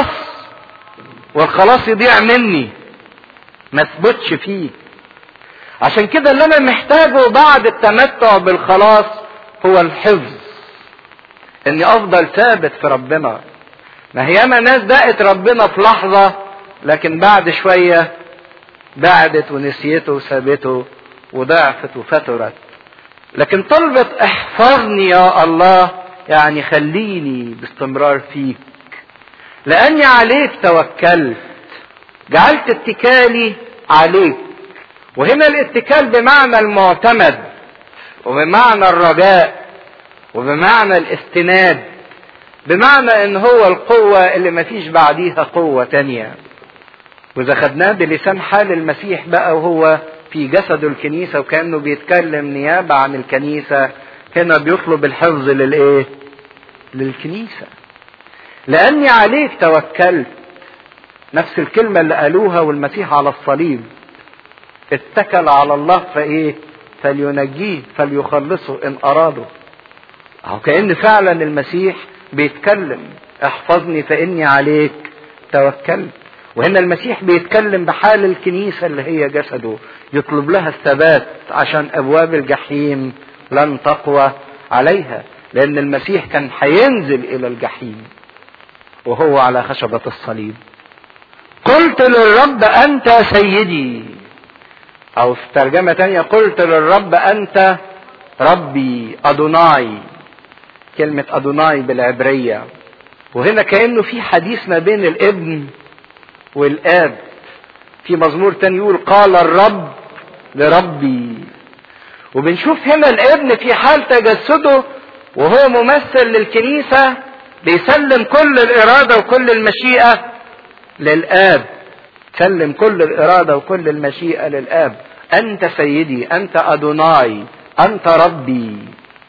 Speaker 1: والخلاص يضيع مني ما اثبتش فيه عشان كده اللي انا محتاجه بعد التمتع بالخلاص هو الحفظ اني افضل ثابت في ربنا ما هي ياما ناس دقت ربنا في لحظة لكن بعد شوية بعدت ونسيته وسابته وضعفت وفترت لكن طلبت احفظني يا الله يعني خليني باستمرار فيك لاني عليك توكلت جعلت اتكالي عليك وهنا الاتكال بمعنى المعتمد وبمعنى الرجاء وبمعنى الاستناد بمعنى ان هو القوة اللي مفيش بعديها قوة تانية واذا خدناه بلسان حال المسيح بقى وهو في جسده الكنيسة وكأنه بيتكلم نيابة عن الكنيسة هنا بيطلب الحفظ للايه للكنيسة لاني عليك توكلت نفس الكلمة اللي قالوها والمسيح على الصليب اتكل على الله فايه فلينجيه فليخلصه ان اراده اهو كأن فعلا المسيح بيتكلم احفظني فاني عليك توكلت وهنا المسيح بيتكلم بحال الكنيسة اللي هي جسده يطلب لها الثبات عشان ابواب الجحيم لن تقوى عليها لان المسيح كان هينزل الى الجحيم وهو على خشبة الصليب قلت للرب انت سيدي او في ترجمة تانية قلت للرب انت ربي ادوناي كلمة ادوناي بالعبرية وهنا كأنه في حديث ما بين الابن والاب في مزمور تاني يقول قال الرب لربي وبنشوف هنا الابن في حال تجسده وهو ممثل للكنيسة بيسلم كل الإرادة وكل المشيئة للآب سلم كل الإرادة وكل المشيئة للآب أنت سيدي أنت أدوناي أنت ربي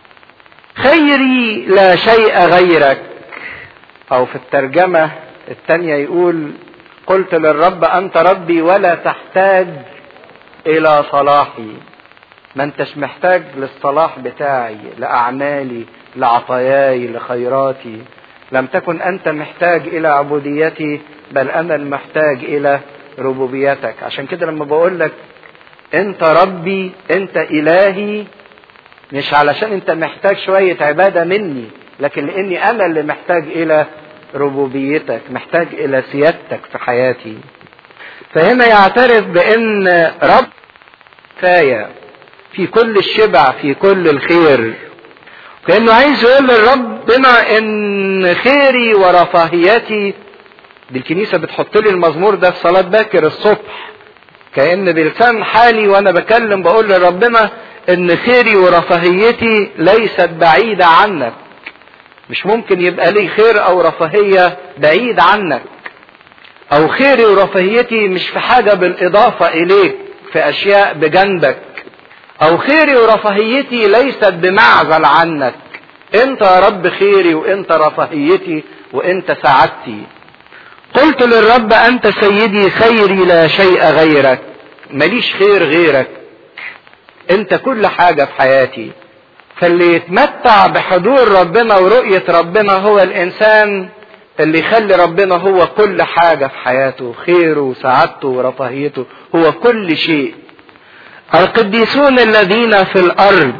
Speaker 1: خيري لا شيء غيرك أو في الترجمة الثانية يقول قلت للرب أنت ربي ولا تحتاج إلى صلاحي ما انتش محتاج للصلاح بتاعي لأعمالي لعطاياي لخيراتي لم تكن أنت محتاج إلى عبوديتي بل أنا المحتاج إلى ربوبيتك عشان كده لما بقول لك أنت ربي أنت إلهي مش علشان أنت محتاج شوية عبادة مني لكن لأني أنا اللي محتاج إلى ربوبيتك محتاج إلى سيادتك في حياتي فهنا يعترف بأن رب كفاية في كل الشبع في كل الخير كأنه عايز يقول للرب بما ان خيري ورفاهيتي دي الكنيسة بتحط لي المزمور ده في صلاة باكر الصبح كأن بلسان حالي وانا بكلم بقول لربنا ان خيري ورفاهيتي ليست بعيدة عنك مش ممكن يبقى لي خير او رفاهية بعيد عنك او خيري ورفاهيتي مش في حاجة بالاضافة اليك في اشياء بجنبك او خيري ورفاهيتي ليست بمعزل عنك انت يا رب خيري وانت رفاهيتي وانت سعادتي قلت للرب انت سيدي خيري لا شيء غيرك ماليش خير غيرك انت كل حاجة في حياتي فاللي يتمتع بحضور ربنا ورؤية ربنا هو الانسان اللي يخلي ربنا هو كل حاجة في حياته خيره وسعادته ورفاهيته هو كل شيء القديسون الذين في الارض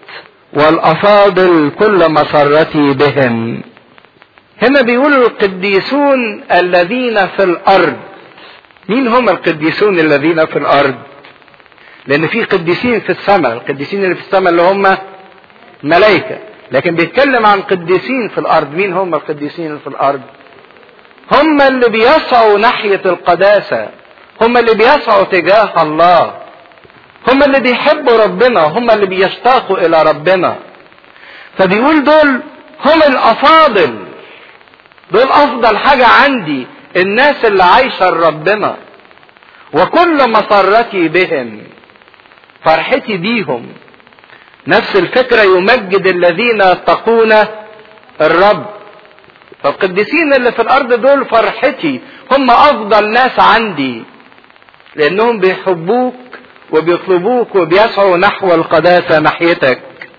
Speaker 1: والافاضل كل مسرتي بهم هنا بيقولوا القديسون الذين في الارض مين هم القديسون الذين في الارض لان في قديسين في السماء القديسين اللي في السماء اللي هم ملائكة لكن بيتكلم عن قديسين في الارض مين هم القديسين اللي في الارض هم اللي بيسعوا ناحية القداسة هم اللي بيسعوا تجاه الله هم اللي بيحبوا ربنا هم اللي بيشتاقوا الى ربنا فبيقول دول هم الافاضل دول افضل حاجة عندي الناس اللي عايشة لربنا وكل مسرتي بهم فرحتي بيهم نفس الفكرة يمجد الذين يتقون الرب فالقديسين اللي في الارض دول فرحتي هم افضل ناس عندي لانهم بيحبوك وبيطلبوك وبيسعوا نحو القداسة ناحيتك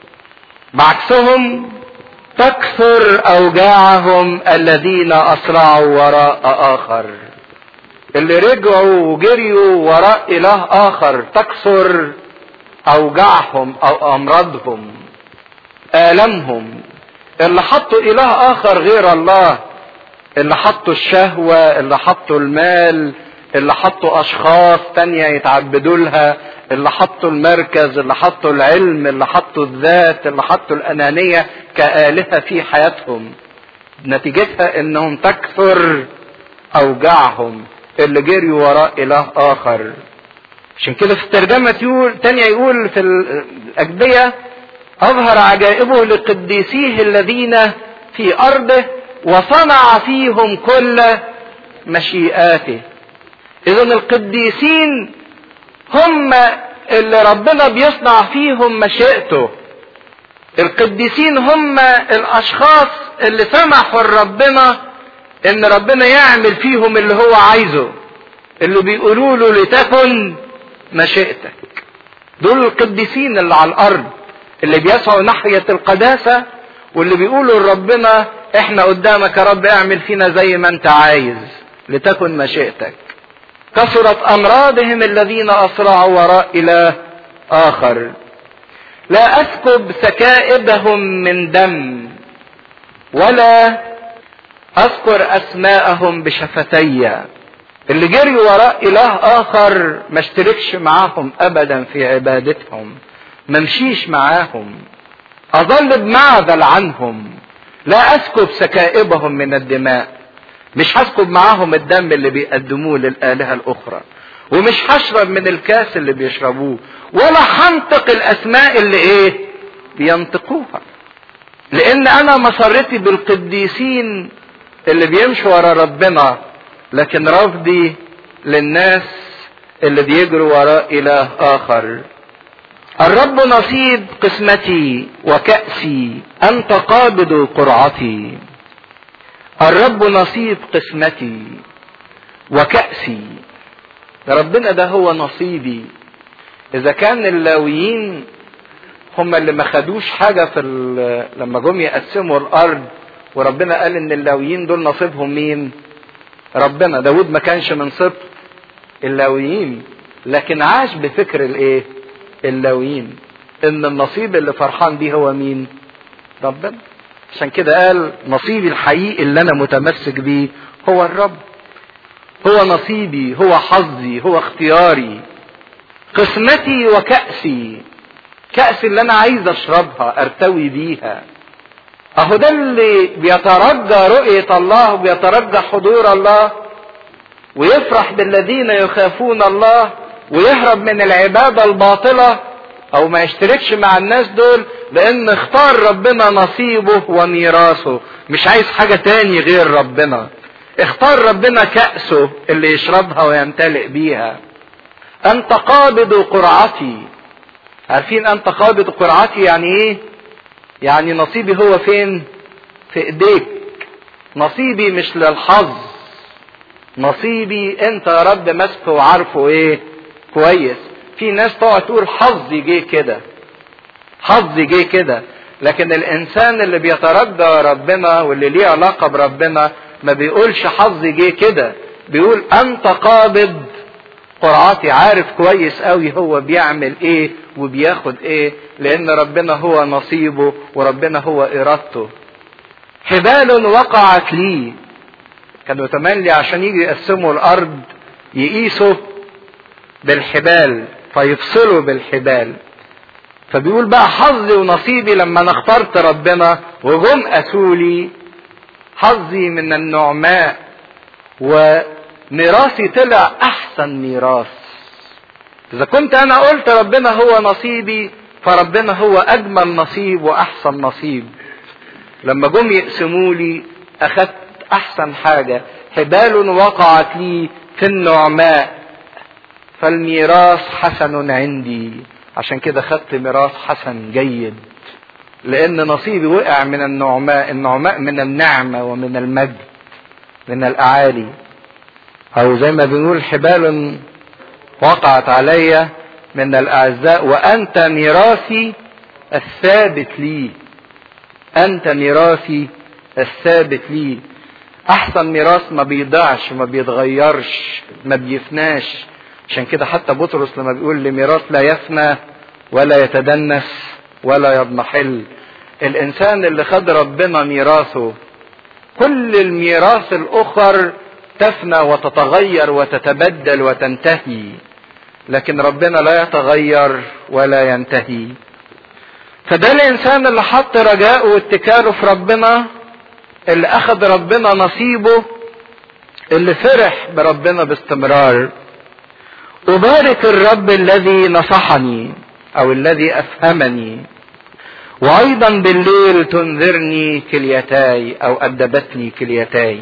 Speaker 1: بعكسهم تكثر اوجاعهم الذين اسرعوا وراء اخر اللي رجعوا وجريوا وراء اله اخر تكثر اوجاعهم او امراضهم المهم اللي حطوا اله اخر غير الله اللي حطوا الشهوة اللي حطوا المال اللي حطوا اشخاص تانية يتعبدوا لها اللي حطوا المركز اللي حطوا العلم اللي حطوا الذات اللي حطوا الانانية كآلهة في حياتهم نتيجتها انهم تكثر اوجاعهم اللي جريوا وراء اله اخر عشان كده في الترجمة يقول تانية يقول في الأجبية أظهر عجائبه لقديسيه الذين في أرضه وصنع فيهم كل مشيئاته إذا القديسين هم اللي ربنا بيصنع فيهم مشيئته القديسين هم الأشخاص اللي سمحوا لربنا إن ربنا يعمل فيهم اللي هو عايزه اللي بيقولوا له لتكن مشيئتك دول القديسين اللي على الارض اللي بيسعوا ناحية القداسة واللي بيقولوا لربنا احنا قدامك يا رب اعمل فينا زي ما انت عايز لتكن مشيئتك كثرت امراضهم الذين اسرعوا وراء اله اخر لا اسكب سكائبهم من دم ولا اذكر اسماءهم بشفتي اللي جري وراء اله اخر ما اشتركش معاهم ابدا في عبادتهم ما مشيش معاهم اظل بمعزل عنهم لا اسكب سكائبهم من الدماء مش هسكب معاهم الدم اللي بيقدموه للالهه الاخرى ومش هشرب من الكاس اللي بيشربوه ولا هنطق الاسماء اللي ايه بينطقوها لان انا مسرتي بالقديسين اللي بيمشوا ورا ربنا لكن رفضي للناس اللي بيجروا وراء اله اخر الرب نصيب قسمتي وكأسي انت قابض قرعتي الرب نصيب قسمتي وكأسي ربنا ده هو نصيبي اذا كان اللاويين هم اللي ما خدوش حاجة في لما جم يقسموا الارض وربنا قال ان اللاويين دول نصيبهم مين ربنا داود ما كانش من سبط اللاويين لكن عاش بفكر الايه اللاويين ان النصيب اللي فرحان بيه هو مين ربنا عشان كده قال نصيبي الحقيقي اللي انا متمسك بيه هو الرب هو نصيبي هو حظي هو اختياري قسمتي وكأسي كأس اللي انا عايز اشربها ارتوي بيها اهو ده اللي بيترجى رؤية الله وبيترجى حضور الله ويفرح بالذين يخافون الله ويهرب من العبادة الباطلة او ما يشتركش مع الناس دول لان اختار ربنا نصيبه وميراثه مش عايز حاجة تاني غير ربنا اختار ربنا كأسه اللي يشربها ويمتلئ بيها انت قابض قرعتي عارفين انت قابض قرعتي يعني ايه يعني نصيبي هو فين في ايديك نصيبي مش للحظ نصيبي انت يا رب ماسكه وعارفه ايه كويس في ناس تقعد تقول حظي جه كده حظي جه كده لكن الانسان اللي بيترجى ربنا واللي ليه علاقه بربنا ما بيقولش حظي جه كده بيقول انت قابض قرعاتي عارف كويس قوي هو بيعمل ايه وبياخد ايه لان ربنا هو نصيبه وربنا هو ارادته حبال وقعت لي كانوا تملي عشان يجي يقسموا الارض يقيسوا بالحبال فيفصلوا بالحبال فبيقول بقى حظي ونصيبي لما انا اخترت ربنا وجم اسولي حظي من النعماء وميراثي طلع احسن ميراث اذا كنت انا قلت ربنا هو نصيبي فربنا هو اجمل نصيب واحسن نصيب لما جم يقسموا لي اخدت احسن حاجة حبال وقعت لي في النعماء فالميراث حسن عندي عشان كده خدت ميراث حسن جيد لان نصيبي وقع من النعماء النعماء من النعمة ومن المجد من الاعالي او زي ما بنقول حبال وقعت علي من الاعزاء وانت ميراثي الثابت لي انت ميراثي الثابت لي احسن ميراث ما بيضيعش ما بيتغيرش ما بيفناش عشان كده حتى بطرس لما بيقول لميراث لا يفنى ولا يتدنس ولا يضمحل الانسان اللي خد ربنا ميراثه كل الميراث الاخر تفنى وتتغير وتتبدل وتنتهي لكن ربنا لا يتغير ولا ينتهي فده الانسان اللي حط رجاءه واتكاله في ربنا اللي اخذ ربنا نصيبه اللي فرح بربنا باستمرار أبارك الرب الذي نصحني أو الذي أفهمني وأيضا بالليل تنذرني كليتاي أو أدبتني كليتاي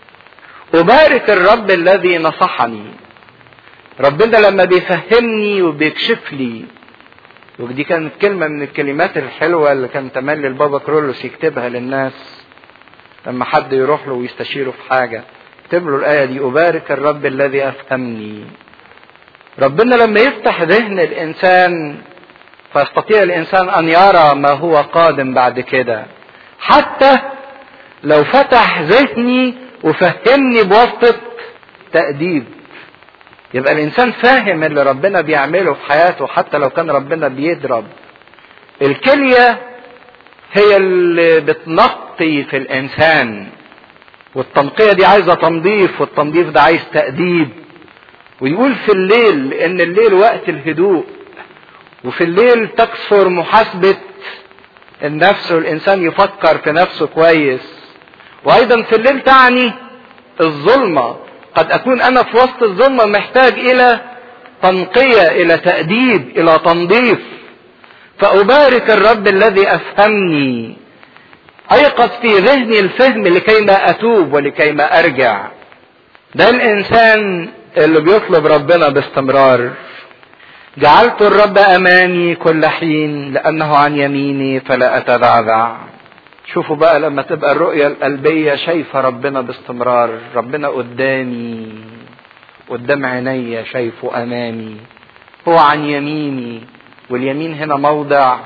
Speaker 1: أبارك الرب الذي نصحني ربنا لما بيفهمني وبيكشف لي ودي كانت كلمة من الكلمات الحلوة اللي كان تملي البابا كرولوس يكتبها للناس لما حد يروح له ويستشيره في حاجة اكتب له الآية دي أبارك الرب الذي أفهمني ربنا لما يفتح ذهن الانسان فيستطيع الانسان ان يرى ما هو قادم بعد كده حتى لو فتح ذهني وفهمني بواسطة تأديب يبقى الانسان فاهم اللي ربنا بيعمله في حياته حتى لو كان ربنا بيضرب الكلية هي اللي بتنقي في الانسان والتنقية دي عايزة تنظيف والتنظيف ده عايز تأديب ويقول في الليل لان الليل وقت الهدوء وفي الليل تكثر محاسبة النفس والانسان يفكر في نفسه كويس وايضا في الليل تعني الظلمة قد اكون انا في وسط الظلمة محتاج الى تنقية الى تأديب الى تنظيف فأبارك الرب الذي أفهمني أيقظ في ذهني الفهم لكي ما أتوب ولكي ما أرجع ده الإنسان اللي بيطلب ربنا باستمرار جعلت الرب امامي كل حين لانه عن يميني فلا اتذعذع شوفوا بقى لما تبقى الرؤية القلبية شايفة ربنا باستمرار ربنا قدامي قدام عيني شايفه امامي هو عن يميني واليمين هنا موضع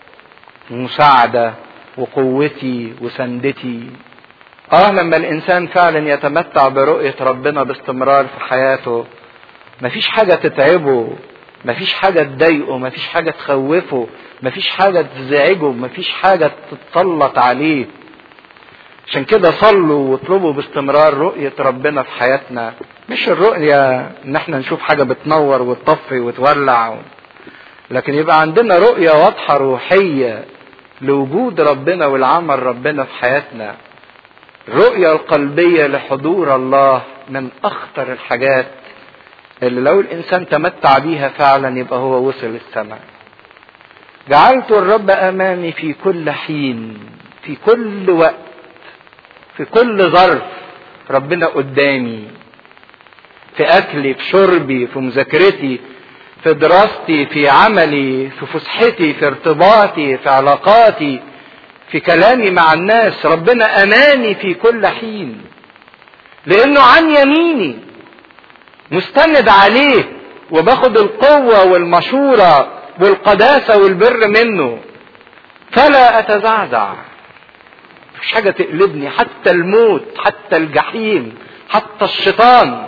Speaker 1: مساعدة وقوتي وسندتي اه لما الانسان فعلا يتمتع برؤية ربنا باستمرار في حياته مفيش حاجة تتعبه مفيش حاجة تضايقه مفيش حاجة تخوفه مفيش حاجة تزعجه مفيش حاجة تتسلط عليه عشان كده صلوا واطلبوا باستمرار رؤية ربنا في حياتنا مش الرؤية ان احنا نشوف حاجة بتنور وتطفي وتولع لكن يبقى عندنا رؤية واضحة روحية لوجود ربنا والعمل ربنا في حياتنا الرؤية القلبية لحضور الله من أخطر الحاجات اللي لو الانسان تمتع بيها فعلا يبقى هو وصل السماء جعلت الرب امامي في كل حين في كل وقت في كل ظرف ربنا قدامي في اكلي في شربي في مذاكرتي في دراستي في عملي في فسحتي في ارتباطي في علاقاتي في كلامي مع الناس ربنا امامي في كل حين لانه عن يميني مستند عليه وباخد القوة والمشورة والقداسة والبر منه فلا اتزعزع مفيش حاجة تقلبني حتى الموت حتى الجحيم حتى الشيطان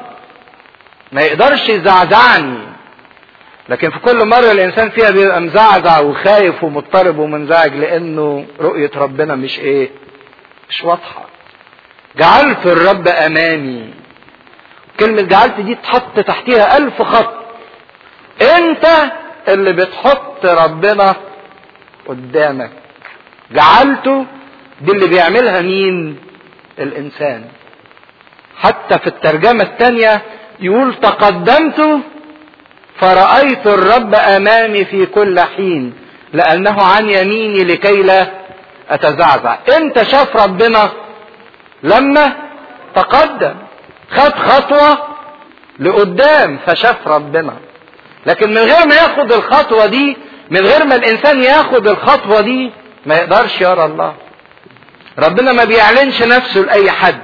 Speaker 1: ما يقدرش يزعزعني لكن في كل مرة الإنسان فيها بيبقى مزعزع وخايف ومضطرب ومنزعج لأنه رؤية ربنا مش إيه؟ مش واضحة. جعلت الرب أمامي. كلمة جعلت دي تحط تحتيها ألف خط. أنت اللي بتحط ربنا قدامك. جعلته دي اللي بيعملها مين؟ الإنسان. حتى في الترجمة الثانية يقول تقدمت فرأيت الرب أمامي في كل حين لأنه عن يميني لكي لا أتزعزع امتى شاف ربنا لما تقدم خد خطوة لقدام فشاف ربنا لكن من غير ما ياخد الخطوة دي من غير ما الإنسان ياخد الخطوة دي ما يقدرش يرى الله ربنا ما بيعلنش نفسه لأي حد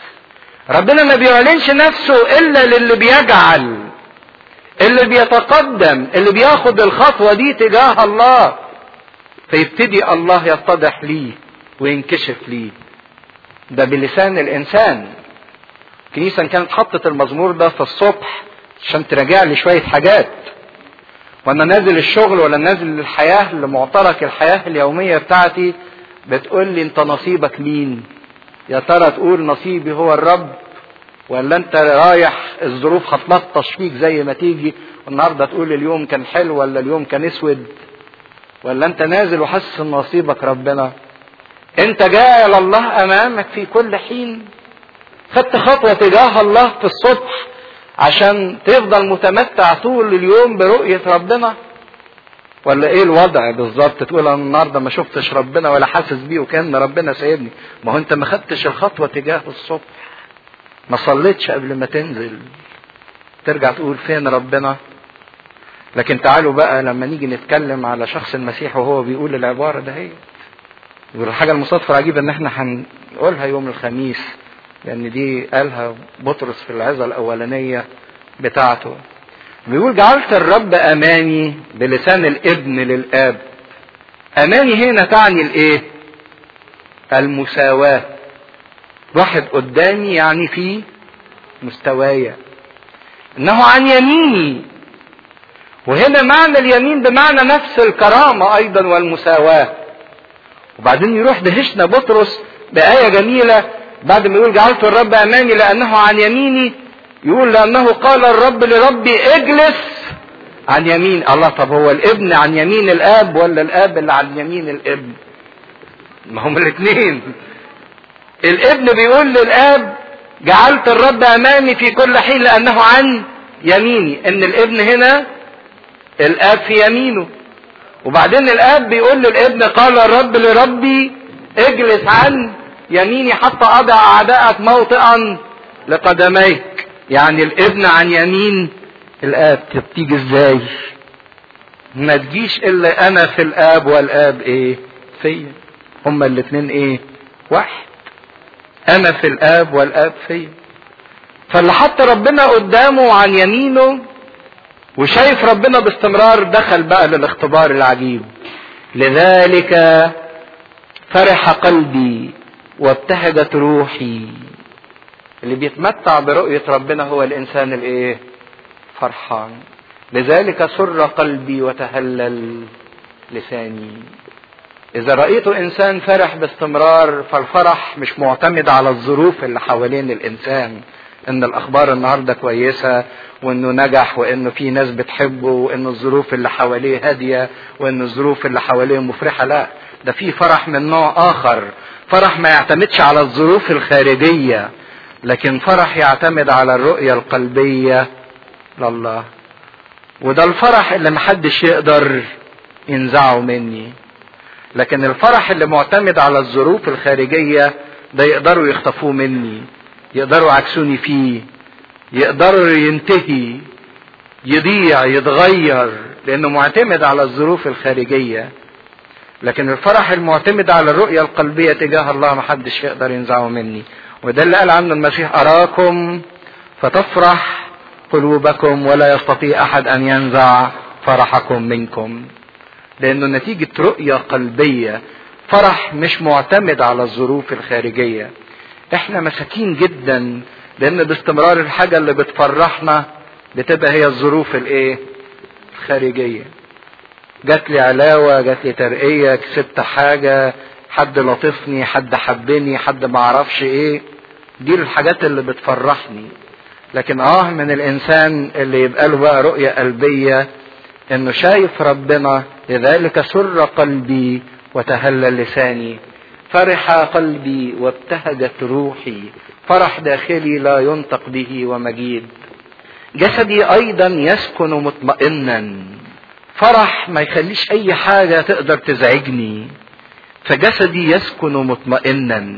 Speaker 1: ربنا ما بيعلنش نفسه إلا للي بيجعل اللي بيتقدم اللي بياخد الخطوة دي تجاه الله فيبتدي الله يتضح ليه وينكشف ليه ده بلسان الإنسان الكنيسة كانت حطت المزمور ده في الصبح عشان تراجع لي شوية حاجات وانا نازل الشغل ولا نازل للحياة لمعترك الحياة اليومية بتاعتي بتقول لي انت نصيبك مين يا ترى تقول نصيبي هو الرب ولا انت رايح الظروف هتلطش فيك زي ما تيجي والنهارده تقول اليوم كان حلو ولا اليوم كان اسود ولا انت نازل وحاسس ان نصيبك ربنا انت جاي لله امامك في كل حين خدت خطوه تجاه الله في الصبح عشان تفضل متمتع طول اليوم برؤيه ربنا ولا ايه الوضع بالظبط تقول انا النهارده ما شفتش ربنا ولا حاسس بيه وكان ربنا سايبني ما هو انت ما خدتش الخطوه تجاه الصبح ما صليتش قبل ما تنزل ترجع تقول فين ربنا لكن تعالوا بقى لما نيجي نتكلم على شخص المسيح وهو بيقول العبارة ده هي والحاجة المصادفة العجيبة ان احنا هنقولها يوم الخميس لان دي قالها بطرس في العظة الاولانية بتاعته بيقول جعلت الرب امامي بلسان الابن للاب امامي هنا تعني الايه المساواه واحد قدامي يعني في مستوايا انه عن يميني وهنا معنى اليمين بمعنى نفس الكرامة ايضا والمساواة وبعدين يروح دهشنا بطرس بآية جميلة بعد ما يقول جعلت الرب امامي لانه عن يميني يقول لانه قال الرب لربي اجلس عن يمين الله طب هو الابن عن يمين الاب ولا الاب اللي عن يمين الابن ما هم الاثنين الابن بيقول للاب جعلت الرب امامي في كل حين لانه عن يميني ان الابن هنا الاب في يمينه وبعدين الاب بيقول للابن قال الرب لربي اجلس عن يميني حتى اضع اعدائك موطئا لقدميك يعني الابن عن يمين الاب تيجي ازاي ما تجيش الا انا في الاب والاب ايه فيا هما الاثنين ايه واحد انا في الاب والاب فيا فاللي حط ربنا قدامه عن يمينه وشايف ربنا باستمرار دخل بقى للاختبار العجيب لذلك فرح قلبي وابتهجت روحي اللي بيتمتع برؤية ربنا هو الإنسان الإيه؟ فرحان لذلك سر قلبي وتهلل لساني إذا رأيت إنسان فرح باستمرار فالفرح مش معتمد على الظروف اللي حوالين الإنسان إن الأخبار النهاردة كويسة وإنه نجح وإنه في ناس بتحبه وإن الظروف اللي حواليه هادية وإن الظروف اللي حواليه مفرحة لا ده في فرح من نوع آخر فرح ما يعتمدش على الظروف الخارجية لكن فرح يعتمد على الرؤية القلبية لله وده الفرح اللي محدش يقدر ينزعه مني لكن الفرح اللي معتمد على الظروف الخارجية ده يقدروا يخطفوه مني يقدروا يعكسوني فيه يقدروا ينتهي يضيع يتغير لانه معتمد على الظروف الخارجية لكن الفرح المعتمد على الرؤية القلبية تجاه الله محدش يقدر ينزعه مني وده اللي قال عنه المسيح أراكم فتفرح قلوبكم ولا يستطيع أحد أن ينزع فرحكم منكم لأنه نتيجة رؤية قلبية فرح مش معتمد على الظروف الخارجية احنا مساكين جدا لأن باستمرار الحاجة اللي بتفرحنا بتبقى هي الظروف الايه الخارجية جات لي علاوة جات لي ترقية كسبت حاجة حد لطفني حد حبني حد معرفش ايه دي الحاجات اللي بتفرحني لكن اه من الانسان اللي يبقى له بقى رؤية قلبية انه شايف ربنا لذلك سر قلبي وتهلل لساني فرح قلبي وابتهجت روحي فرح داخلي لا ينطق به ومجيد جسدي ايضا يسكن مطمئنا فرح ما يخليش اي حاجة تقدر تزعجني فجسدي يسكن مطمئنا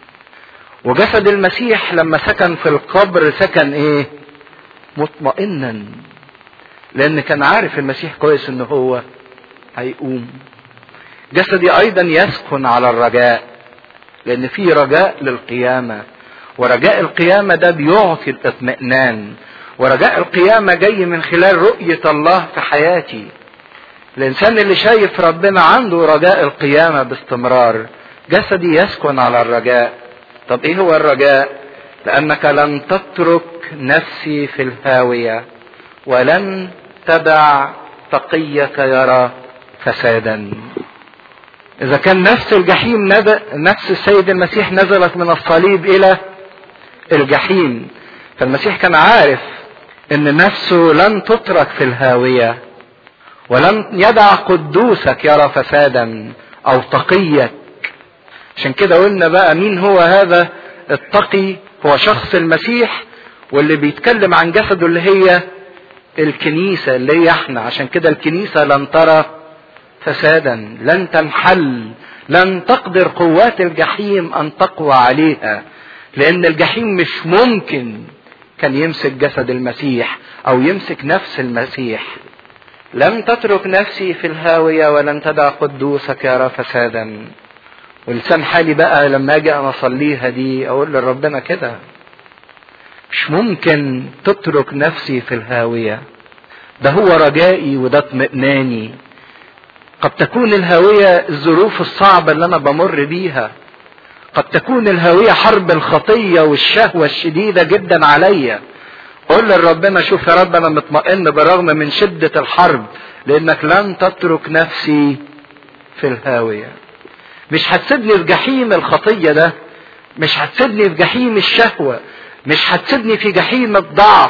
Speaker 1: وجسد المسيح لما سكن في القبر سكن ايه مطمئنا لان كان عارف المسيح كويس ان هو هيقوم جسدي ايضا يسكن على الرجاء لان في رجاء للقيامة ورجاء القيامة ده بيعطي الاطمئنان ورجاء القيامة جاي من خلال رؤية الله في حياتي الانسان اللي شايف ربنا عنده رجاء القيامة باستمرار جسدي يسكن على الرجاء طب ايه هو الرجاء لانك لن تترك نفسي في الهاوية ولن تدع تقيك يرى فسادا اذا كان نفس الجحيم ند... نفس السيد المسيح نزلت من الصليب الى الجحيم فالمسيح كان عارف ان نفسه لن تترك في الهاوية ولن يدع قدوسك يرى فسادا او تقيك عشان كده قلنا بقى مين هو هذا التقي هو شخص المسيح واللي بيتكلم عن جسده اللي هي الكنيسة اللي هي احنا عشان كده الكنيسة لن ترى فسادا لن تنحل لن تقدر قوات الجحيم ان تقوى عليها لان الجحيم مش ممكن كان يمسك جسد المسيح او يمسك نفس المسيح لم تترك نفسي في الهاوية ولن تدع قدوسك يرى فسادا ولسان حالي بقى لما اجي انا اصليها دي اقول لربنا كده مش ممكن تترك نفسي في الهاوية ده هو رجائي وده اطمئناني قد تكون الهاوية الظروف الصعبة اللي انا بمر بيها قد تكون الهاوية حرب الخطية والشهوة الشديدة جدا عليا قول لربنا شوف يا رب انا مطمئن بالرغم من شدة الحرب لانك لن تترك نفسي في الهاوية مش هتسيبني في جحيم الخطية ده مش هتسيبني في جحيم الشهوة مش هتسيبني في جحيم الضعف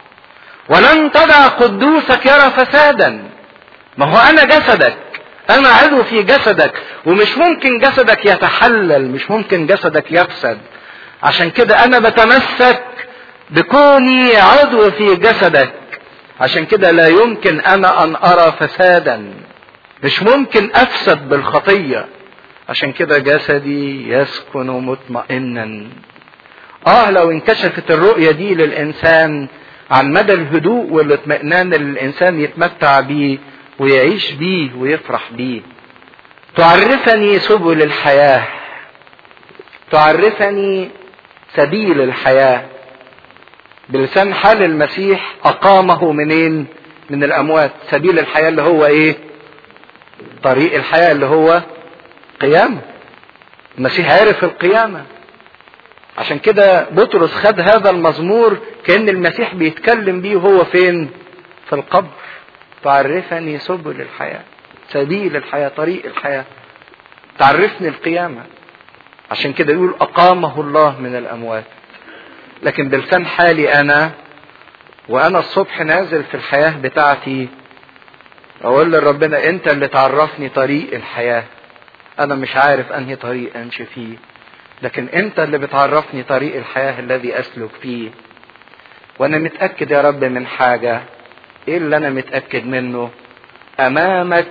Speaker 1: ولن تدع قدوسك يرى فسادا ما هو انا جسدك انا عضو في جسدك ومش ممكن جسدك يتحلل مش ممكن جسدك يفسد عشان كده انا بتمسك بكوني عضو في جسدك عشان كده لا يمكن انا ان ارى فسادا مش ممكن افسد بالخطيه عشان كده جسدي يسكن مطمئنا اه لو انكشفت الرؤية دي للانسان عن مدى الهدوء والاطمئنان اللي الانسان يتمتع بيه ويعيش بيه ويفرح بيه تعرفني سبل الحياة تعرفني سبيل الحياة بلسان حال المسيح اقامه منين من الاموات سبيل الحياة اللي هو ايه طريق الحياة اللي هو قيامة المسيح عرف القيامة عشان كده بطرس خد هذا المزمور كأن المسيح بيتكلم بيه وهو فين في القبر تعرفني سبل الحياة سبيل الحياة طريق الحياة تعرفني القيامة عشان كده يقول أقامه الله من الأموات لكن بلسان حالي أنا وأنا الصبح نازل في الحياة بتاعتي أقول لربنا أنت اللي تعرفني طريق الحياة انا مش عارف انهي طريق امشي فيه لكن انت اللي بتعرفني طريق الحياة الذي اسلك فيه وانا متأكد يا رب من حاجة ايه اللي انا متأكد منه امامك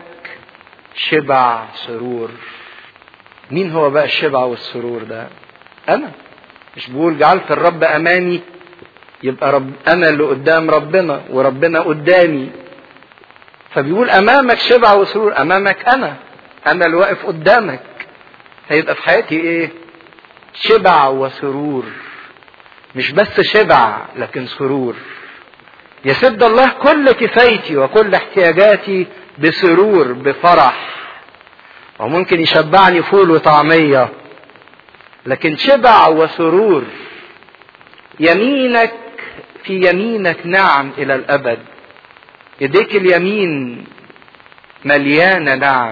Speaker 1: شبع سرور مين هو بقى الشبع والسرور ده انا مش بقول جعلت الرب امامي يبقى رب انا اللي قدام ربنا وربنا قدامي فبيقول امامك شبع وسرور امامك انا انا اللي واقف قدامك هيبقى في حياتي ايه شبع وسرور مش بس شبع لكن سرور يسد الله كل كفايتي وكل احتياجاتي بسرور بفرح وممكن يشبعني فول وطعمية لكن شبع وسرور يمينك في يمينك نعم إلى الأبد يديك اليمين مليانة نعم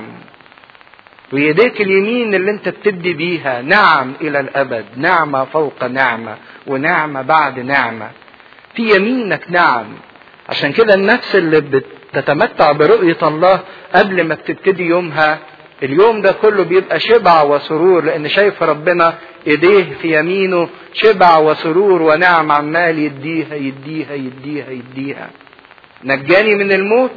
Speaker 1: ويديك اليمين اللي انت بتدي بيها نعم الى الابد نعمة فوق نعمة ونعمة بعد نعمة في يمينك نعم عشان كده النفس اللي بتتمتع برؤية الله قبل ما بتبتدي يومها اليوم ده كله بيبقى شبع وسرور لان شايف ربنا ايديه في يمينه شبع وسرور ونعم عمال يديها يديها يديها يديها نجاني من الموت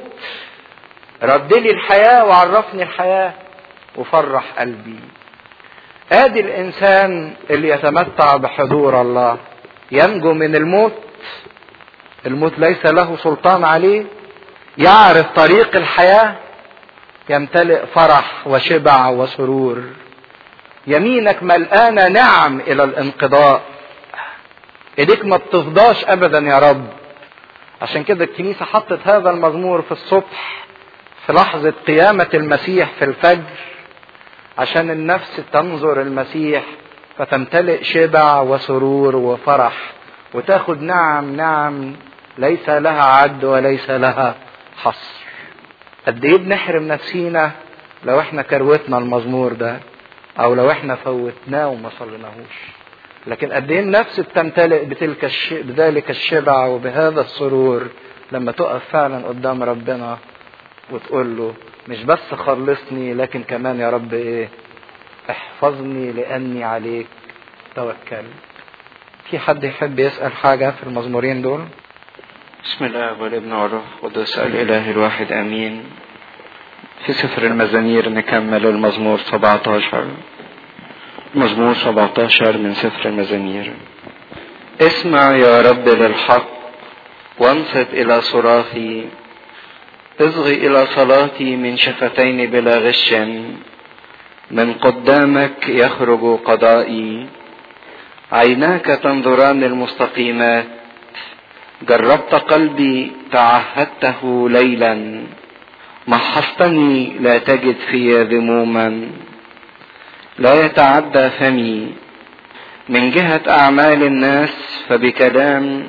Speaker 1: رد لي الحياة وعرفني الحياة وفرح قلبي ادي الانسان اللي يتمتع بحضور الله ينجو من الموت الموت ليس له سلطان عليه يعرف طريق الحياه يمتلئ فرح وشبع وسرور يمينك ملقانه نعم الى الانقضاء ايديك ما بتفضاش ابدا يا رب عشان كده الكنيسه حطت هذا المزمور في الصبح في لحظه قيامه المسيح في الفجر عشان النفس تنظر المسيح فتمتلئ شبع وسرور وفرح وتاخد نعم نعم ليس لها عد وليس لها حصر قد ايه بنحرم نفسينا لو احنا كروتنا المزمور ده او لو احنا فوتناه وما صليناهوش لكن قد ايه النفس بتمتلئ بتلك الش... بذلك الشبع وبهذا السرور لما تقف فعلا قدام ربنا وتقول له مش بس خلصني لكن كمان يا رب ايه احفظني لاني عليك توكل في حد يحب يسأل حاجة في المزمورين دول
Speaker 2: بسم الله والابن والروح القدس الاله الواحد امين في سفر المزامير نكمل المزمور 17 مزمور 17 من سفر المزامير اسمع يا رب للحق وانصت الى صراخي اصغي الى صلاتي من شفتين بلا غش من قدامك يخرج قضائي عيناك تنظران المستقيمات جربت قلبي تعهدته ليلا محصتني لا تجد في ذموما لا يتعدى فمي من جهة أعمال الناس فبكلام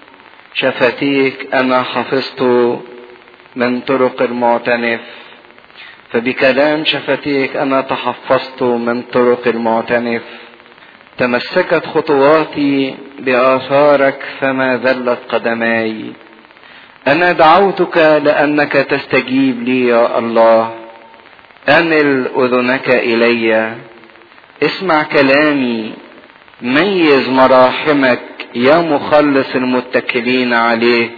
Speaker 2: شفتيك أنا حفظت من طرق المعتنف فبكلام شفتيك أنا تحفظت من طرق المعتنف تمسكت خطواتي بآثارك فما ذلت قدماي أنا دعوتك لأنك تستجيب لي يا الله أمل أذنك إلي اسمع كلامي ميز مراحمك يا مخلص المتكلين عليك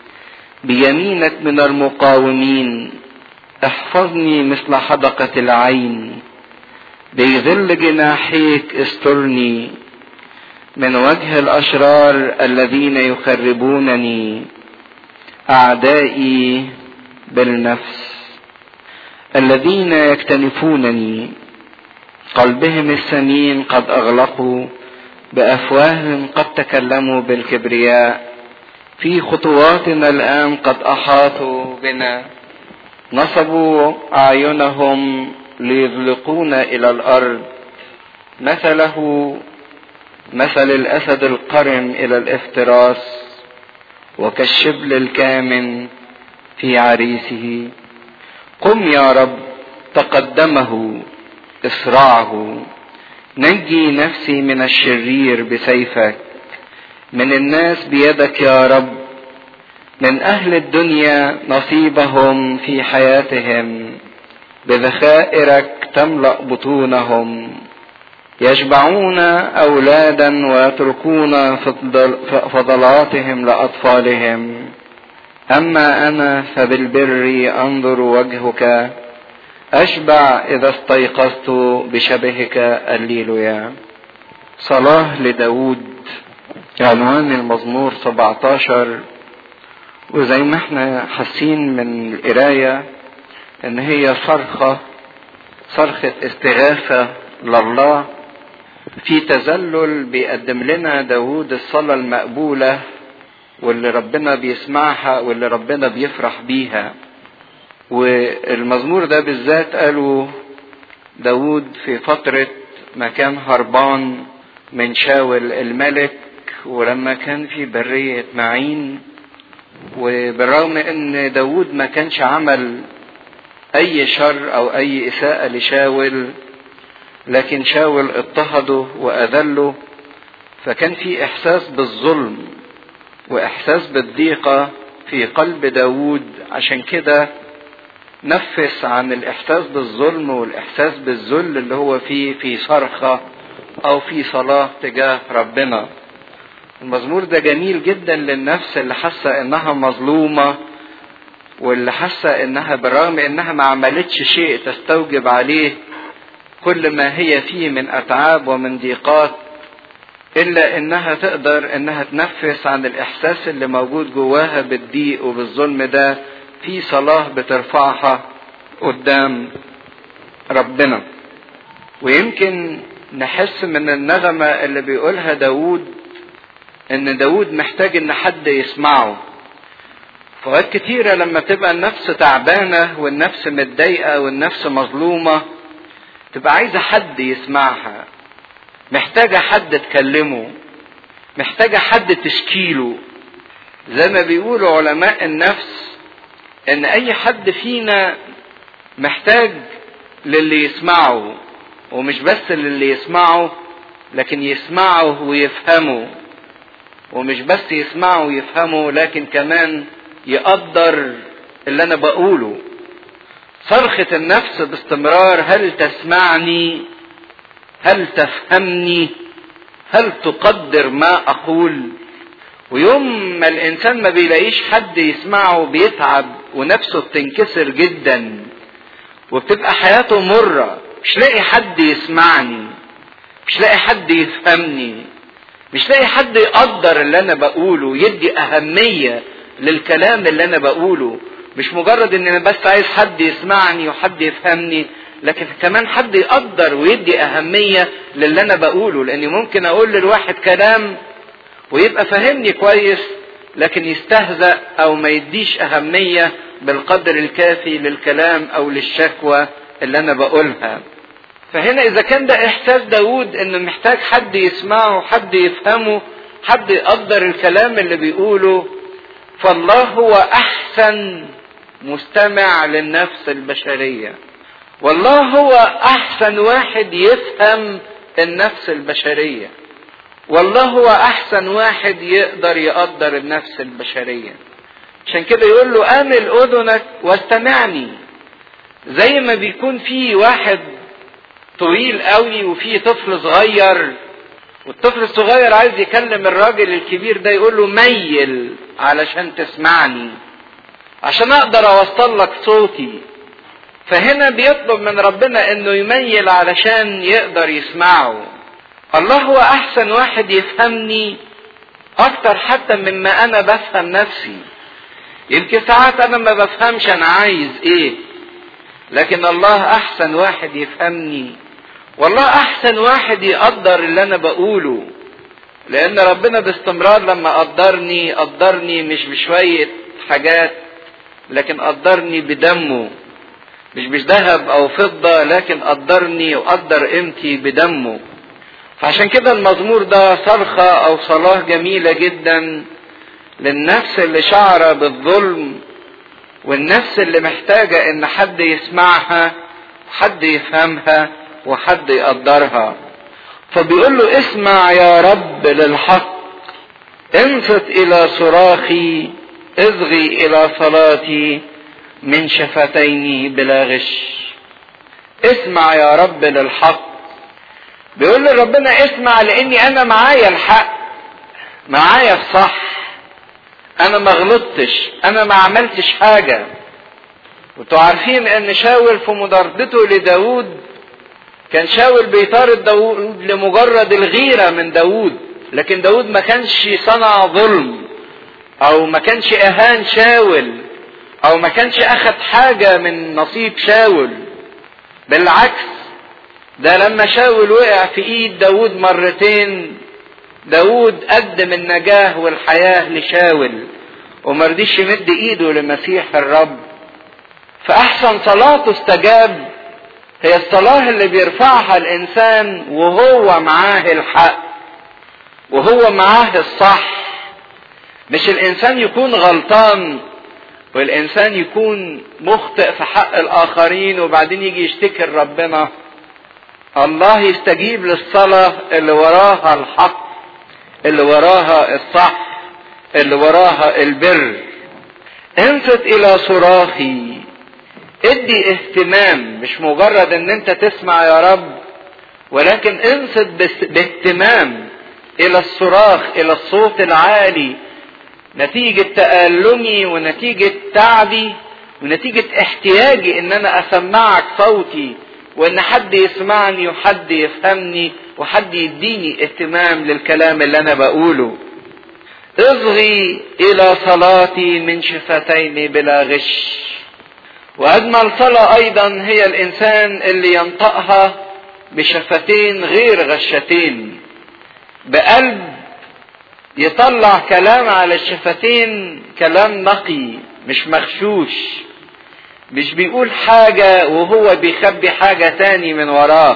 Speaker 2: بيمينك من المقاومين احفظني مثل حدقة العين بظل جناحيك استرني من وجه الاشرار الذين يخربونني اعدائي بالنفس الذين يكتنفونني قلبهم السمين قد اغلقوا بافواههم قد تكلموا بالكبرياء في خطواتنا الان قد احاطوا بنا نصبوا اعينهم ليذلقونا الى الارض مثله مثل الاسد القرم الى الافتراس وكالشبل الكامن في عريسه قم يا رب تقدمه اسرعه نجي نفسي من الشرير بسيفك من الناس بيدك يا رب من اهل الدنيا نصيبهم في حياتهم بذخائرك تملا بطونهم يشبعون أولادا ويتركون فضلاتهم لأطفالهم أما أنا فبالبر أنظر وجهك أشبع إذا استيقظت بشبهك الليلويا صلاة لداود عنوان المزمور 17 وزي ما احنا حاسين من القراية ان هي صرخة صرخة استغاثة لله في تذلل بيقدم لنا داود الصلاة المقبولة واللي ربنا بيسمعها واللي ربنا بيفرح بيها والمزمور ده بالذات قالوا داود في فترة ما كان هربان من شاول الملك ولما كان في برية معين وبالرغم ان داود ما كانش عمل اي شر او اي اساءة لشاول لكن شاول اضطهده واذله فكان في احساس بالظلم واحساس بالضيقة في قلب داود عشان كده نفس عن الاحساس بالظلم والاحساس بالذل اللي هو فيه في صرخة او في صلاة تجاه ربنا المزمور ده جميل جدا للنفس اللي حاسة انها مظلومة واللي حاسة انها بالرغم انها ما عملتش شيء تستوجب عليه كل ما هي فيه من اتعاب ومن ضيقات الا انها تقدر انها تنفس عن الاحساس اللي موجود جواها بالضيق وبالظلم ده في صلاة بترفعها قدام ربنا ويمكن نحس من النغمة اللي بيقولها داود ان داود محتاج ان حد يسمعه فوقت كتيرة لما تبقى النفس تعبانة والنفس متضايقة والنفس مظلومة تبقى عايزة حد يسمعها محتاجة حد تكلمه محتاجة حد تشكيله زي ما بيقولوا علماء النفس ان اي حد فينا محتاج للي يسمعه ومش بس للي يسمعه لكن يسمعه ويفهمه ومش بس يسمعه ويفهمه لكن كمان يقدر اللي انا بقوله صرخة النفس باستمرار هل تسمعني هل تفهمني هل تقدر ما اقول ويوم ما الانسان ما بيلاقيش حد يسمعه بيتعب ونفسه بتنكسر جدا وبتبقى حياته مرة مش لاقي حد يسمعني مش لاقي حد يفهمني مش لاقي حد يقدر اللي انا بقوله يدي اهمية للكلام اللي انا بقوله مش مجرد ان انا بس عايز حد يسمعني وحد يفهمني لكن كمان حد يقدر ويدي اهمية للي انا بقوله لاني ممكن اقول للواحد كلام ويبقى فاهمني كويس لكن يستهزأ او ما يديش اهمية بالقدر الكافي للكلام او للشكوى اللي انا بقولها فهنا اذا كان ده احساس داود انه محتاج حد يسمعه حد يفهمه حد يقدر الكلام اللي بيقوله فالله هو احسن مستمع للنفس البشرية والله هو احسن واحد يفهم النفس البشرية والله هو احسن واحد يقدر يقدر النفس البشرية عشان كده يقول له امل اذنك واستمعني زي ما بيكون في واحد طويل قوي وفي طفل صغير والطفل الصغير عايز يكلم الراجل الكبير ده يقول له ميل علشان تسمعني عشان اقدر اوصل لك صوتي فهنا بيطلب من ربنا انه يميل علشان يقدر يسمعه الله هو احسن واحد يفهمني اكتر حتى مما انا بفهم نفسي يمكن ساعات انا ما بفهمش انا عايز ايه لكن الله احسن واحد يفهمني والله احسن واحد يقدر اللي انا بقوله لان ربنا باستمرار لما قدرني قدرني مش بشوية حاجات لكن قدرني بدمه مش بذهب او فضة لكن قدرني وقدر قيمتي بدمه فعشان كده المزمور ده صرخة او صلاة جميلة جدا للنفس اللي شعر بالظلم والنفس اللي محتاجة ان حد يسمعها حد يفهمها وحد يقدرها فبيقول له اسمع يا رب للحق انصت الى صراخي اصغي الى صلاتي من شفتيني بلا غش اسمع يا رب للحق
Speaker 1: بيقول لربنا اسمع لاني انا معايا الحق معايا الصح انا ما غلطتش انا ما عملتش حاجة وانتوا عارفين ان شاول في مضاردته لداود كان شاول بيطارد داود لمجرد الغيرة من داود لكن داود ما كانش صنع ظلم او ما كانش اهان شاول او ما كانش اخد حاجة من نصيب شاول بالعكس ده لما شاول وقع في ايد داود مرتين داود قدم النجاة والحياة لشاول ومرضيش يمد ايده لمسيح الرب فاحسن صلاته استجاب هي الصلاة اللي بيرفعها الانسان وهو معاه الحق وهو معاه الصح مش الانسان يكون غلطان والانسان يكون مخطئ في حق الاخرين وبعدين يجي يشتكي لربنا الله يستجيب للصلاة اللي وراها الحق اللي وراها الصح اللي وراها البر انصت الى صراخي ادي اهتمام مش مجرد ان انت تسمع يا رب ولكن انصت باهتمام الى الصراخ الى الصوت العالي نتيجة تألمي ونتيجة تعبي ونتيجة احتياجي ان انا اسمعك صوتي وان حد يسمعني وحد يفهمني وحد يديني اهتمام للكلام اللي انا بقوله اصغي الى صلاتي من شفتين بلا غش واجمل صلاة ايضا هي الانسان اللي ينطقها بشفتين غير غشتين بقلب يطلع كلام على الشفتين كلام نقي مش مغشوش مش بيقول حاجة وهو بيخبي حاجة تاني من وراه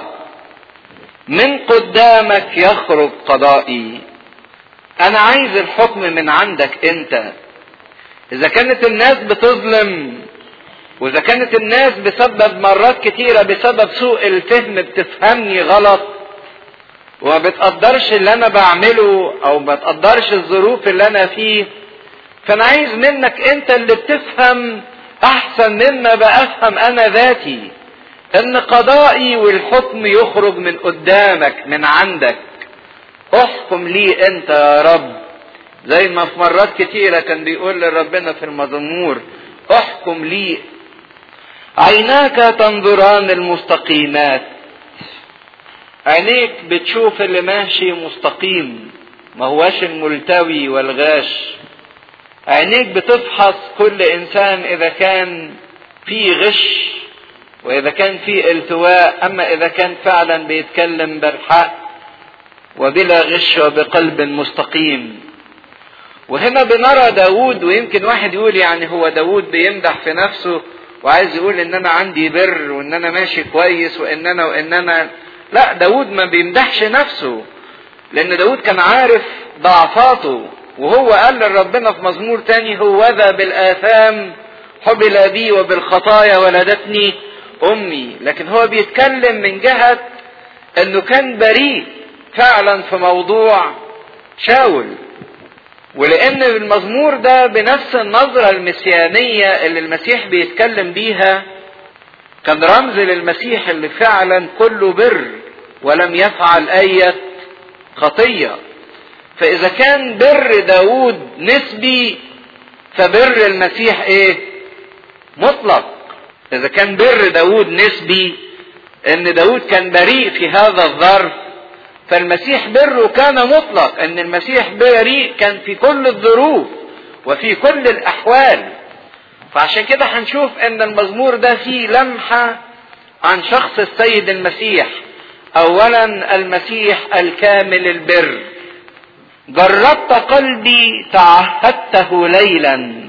Speaker 1: من قدامك يخرج قضائي انا عايز الحكم من عندك انت اذا كانت الناس بتظلم واذا كانت الناس بسبب مرات كتيرة بسبب سوء الفهم بتفهمني غلط وما بتقدرش اللي انا بعمله او ما تقدرش الظروف اللي انا فيه فانا عايز منك انت اللي بتفهم احسن مما بافهم انا ذاتي ان قضائي والحكم يخرج من قدامك من عندك احكم لي انت يا رب زي ما في مرات كتيرة كان بيقول لربنا في المزمور احكم لي عيناك تنظران المستقيمات عينيك بتشوف اللي ماشي مستقيم ما هواش الملتوي والغاش عينيك بتفحص كل انسان اذا كان في غش واذا كان في التواء اما اذا كان فعلا بيتكلم بالحق وبلا غش وبقلب مستقيم وهنا بنرى داود ويمكن واحد يقول يعني هو داود بيمدح في نفسه وعايز يقول ان انا عندي بر وان انا ماشي كويس وان انا وان انا لا داود ما بيمدحش نفسه لان داود كان عارف ضعفاته وهو قال لربنا في مزمور تاني هو ذا بالاثام حبل بي وبالخطايا ولدتني امي لكن هو بيتكلم من جهة انه كان بريء فعلا في موضوع شاول ولان المزمور ده بنفس النظرة المسيانية اللي المسيح بيتكلم بيها كان رمز للمسيح اللي فعلا كله بر ولم يفعل اية خطية فاذا كان بر داود نسبي فبر المسيح ايه مطلق اذا كان بر داود نسبي ان داود كان بريء في هذا الظرف فالمسيح بره كان مطلق ان المسيح بريء كان في كل الظروف وفي كل الاحوال فعشان كده هنشوف ان المزمور ده فيه لمحة عن شخص السيد المسيح اولا المسيح الكامل البر جربت قلبي تعهدته ليلا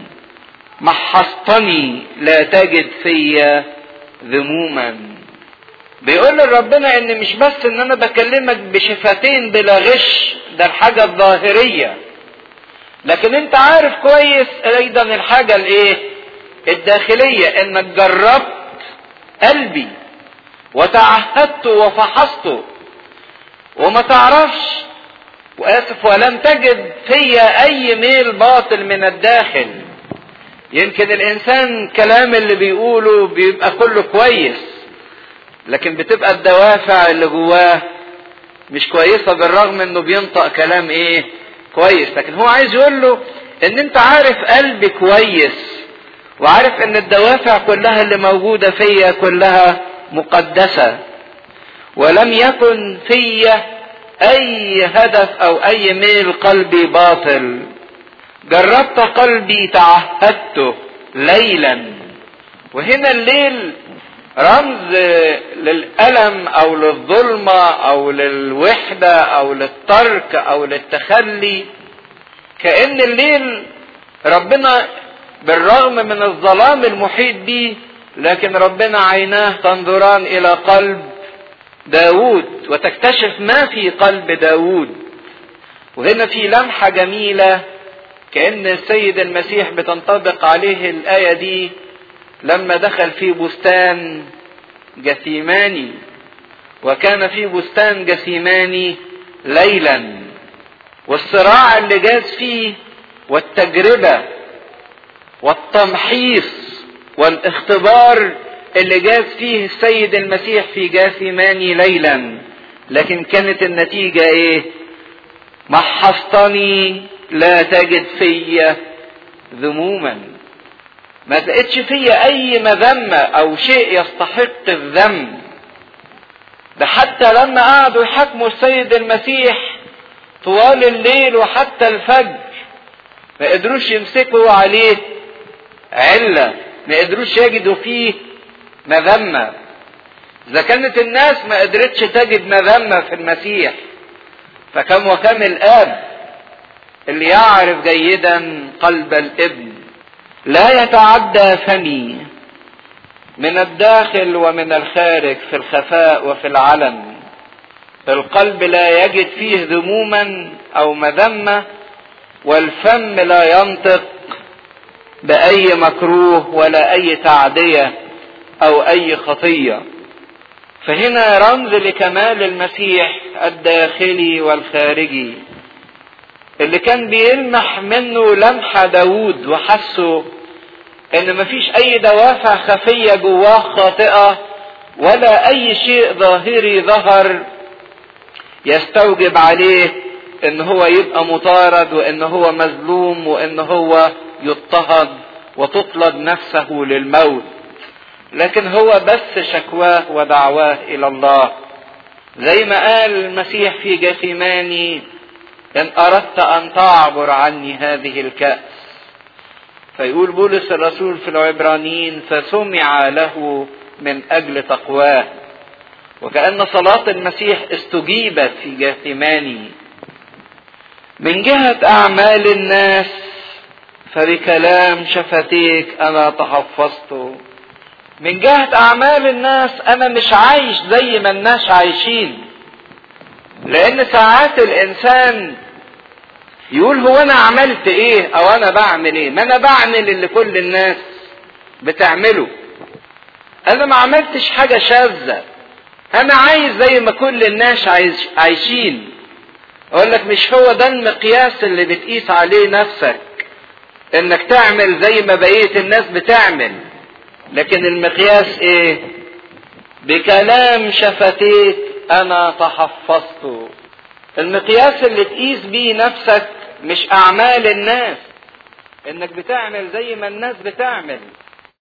Speaker 1: محصتني لا تجد فيا ذموما بيقول لربنا ان مش بس ان انا بكلمك بشفتين بلا غش ده الحاجة الظاهرية لكن انت عارف كويس ايضا الحاجة الايه الداخلية انك جربت قلبي وتعهدته وفحصته وما تعرفش واسف ولم تجد فيا اي ميل باطل من الداخل يمكن الانسان كلام اللي بيقوله بيبقى كله كويس لكن بتبقى الدوافع اللي جواه مش كويسة بالرغم انه بينطق كلام ايه كويس لكن هو عايز يقول له ان انت عارف قلبي كويس وعارف ان الدوافع كلها اللي موجودة فيا كلها مقدسة ولم يكن فيا اي هدف او اي ميل قلبي باطل جربت قلبي تعهدته ليلا وهنا الليل رمز للألم أو للظلمة أو للوحدة أو للترك أو للتخلي كأن الليل ربنا بالرغم من الظلام المحيط به لكن ربنا عيناه تنظران إلى قلب داود وتكتشف ما في قلب داود وهنا في لمحة جميلة كأن السيد المسيح بتنطبق عليه الآية دي لما دخل في بستان جثيماني وكان في بستان جثيماني ليلا والصراع اللي جاز فيه والتجربة والتمحيص والاختبار اللي جاز فيه السيد المسيح في جاثيماني ليلا لكن كانت النتيجة ايه محصتني لا تجد فيا ذموما ما لقيتش فيا اي مذمة او شيء يستحق الذم ده حتى لما قعدوا يحاكموا السيد المسيح طوال الليل وحتى الفجر ما قدروش يمسكوا عليه علة ما قدروش يجدوا فيه مذمة إذا كانت الناس ما قدرتش تجد مذمة في المسيح فكم وكم الآب اللي يعرف جيدا قلب الابن لا يتعدى فمي من الداخل ومن الخارج في الخفاء وفي العلن القلب لا يجد فيه ذموما او مذمه والفم لا ينطق باي مكروه ولا اي تعديه او اي خطيه فهنا رمز لكمال المسيح الداخلي والخارجي اللي كان بيلمح منه لمحة داود وحسه ان مفيش اي دوافع خفية جواه خاطئة ولا اي شيء ظاهري ظهر يستوجب عليه ان هو يبقى مطارد وان هو مظلوم وان هو يضطهد وتطلب نفسه للموت لكن هو بس شكواه ودعواه الى الله زي ما قال المسيح في جثيماني ان اردت ان تعبر عني هذه الكأس فيقول بولس الرسول في العبرانيين فسمع له من اجل تقواه وكأن صلاة المسيح استجيبت في جاثماني من جهة أعمال الناس فبكلام شفتيك أنا تحفظت من جهة أعمال الناس أنا مش عايش زي ما الناس عايشين لأن ساعات الإنسان يقول هو أنا عملت إيه أو أنا بعمل إيه ما أنا بعمل اللي كل الناس بتعمله أنا ما عملتش حاجة شاذة أنا عايز زي ما كل الناس عايش عايشين أقول لك مش هو ده المقياس اللي بتقيس عليه نفسك إنك تعمل زي ما بقية الناس بتعمل لكن المقياس إيه؟ بكلام شفتيك أنا تحفظت المقياس اللي تقيس بيه نفسك مش أعمال الناس إنك بتعمل زي ما الناس بتعمل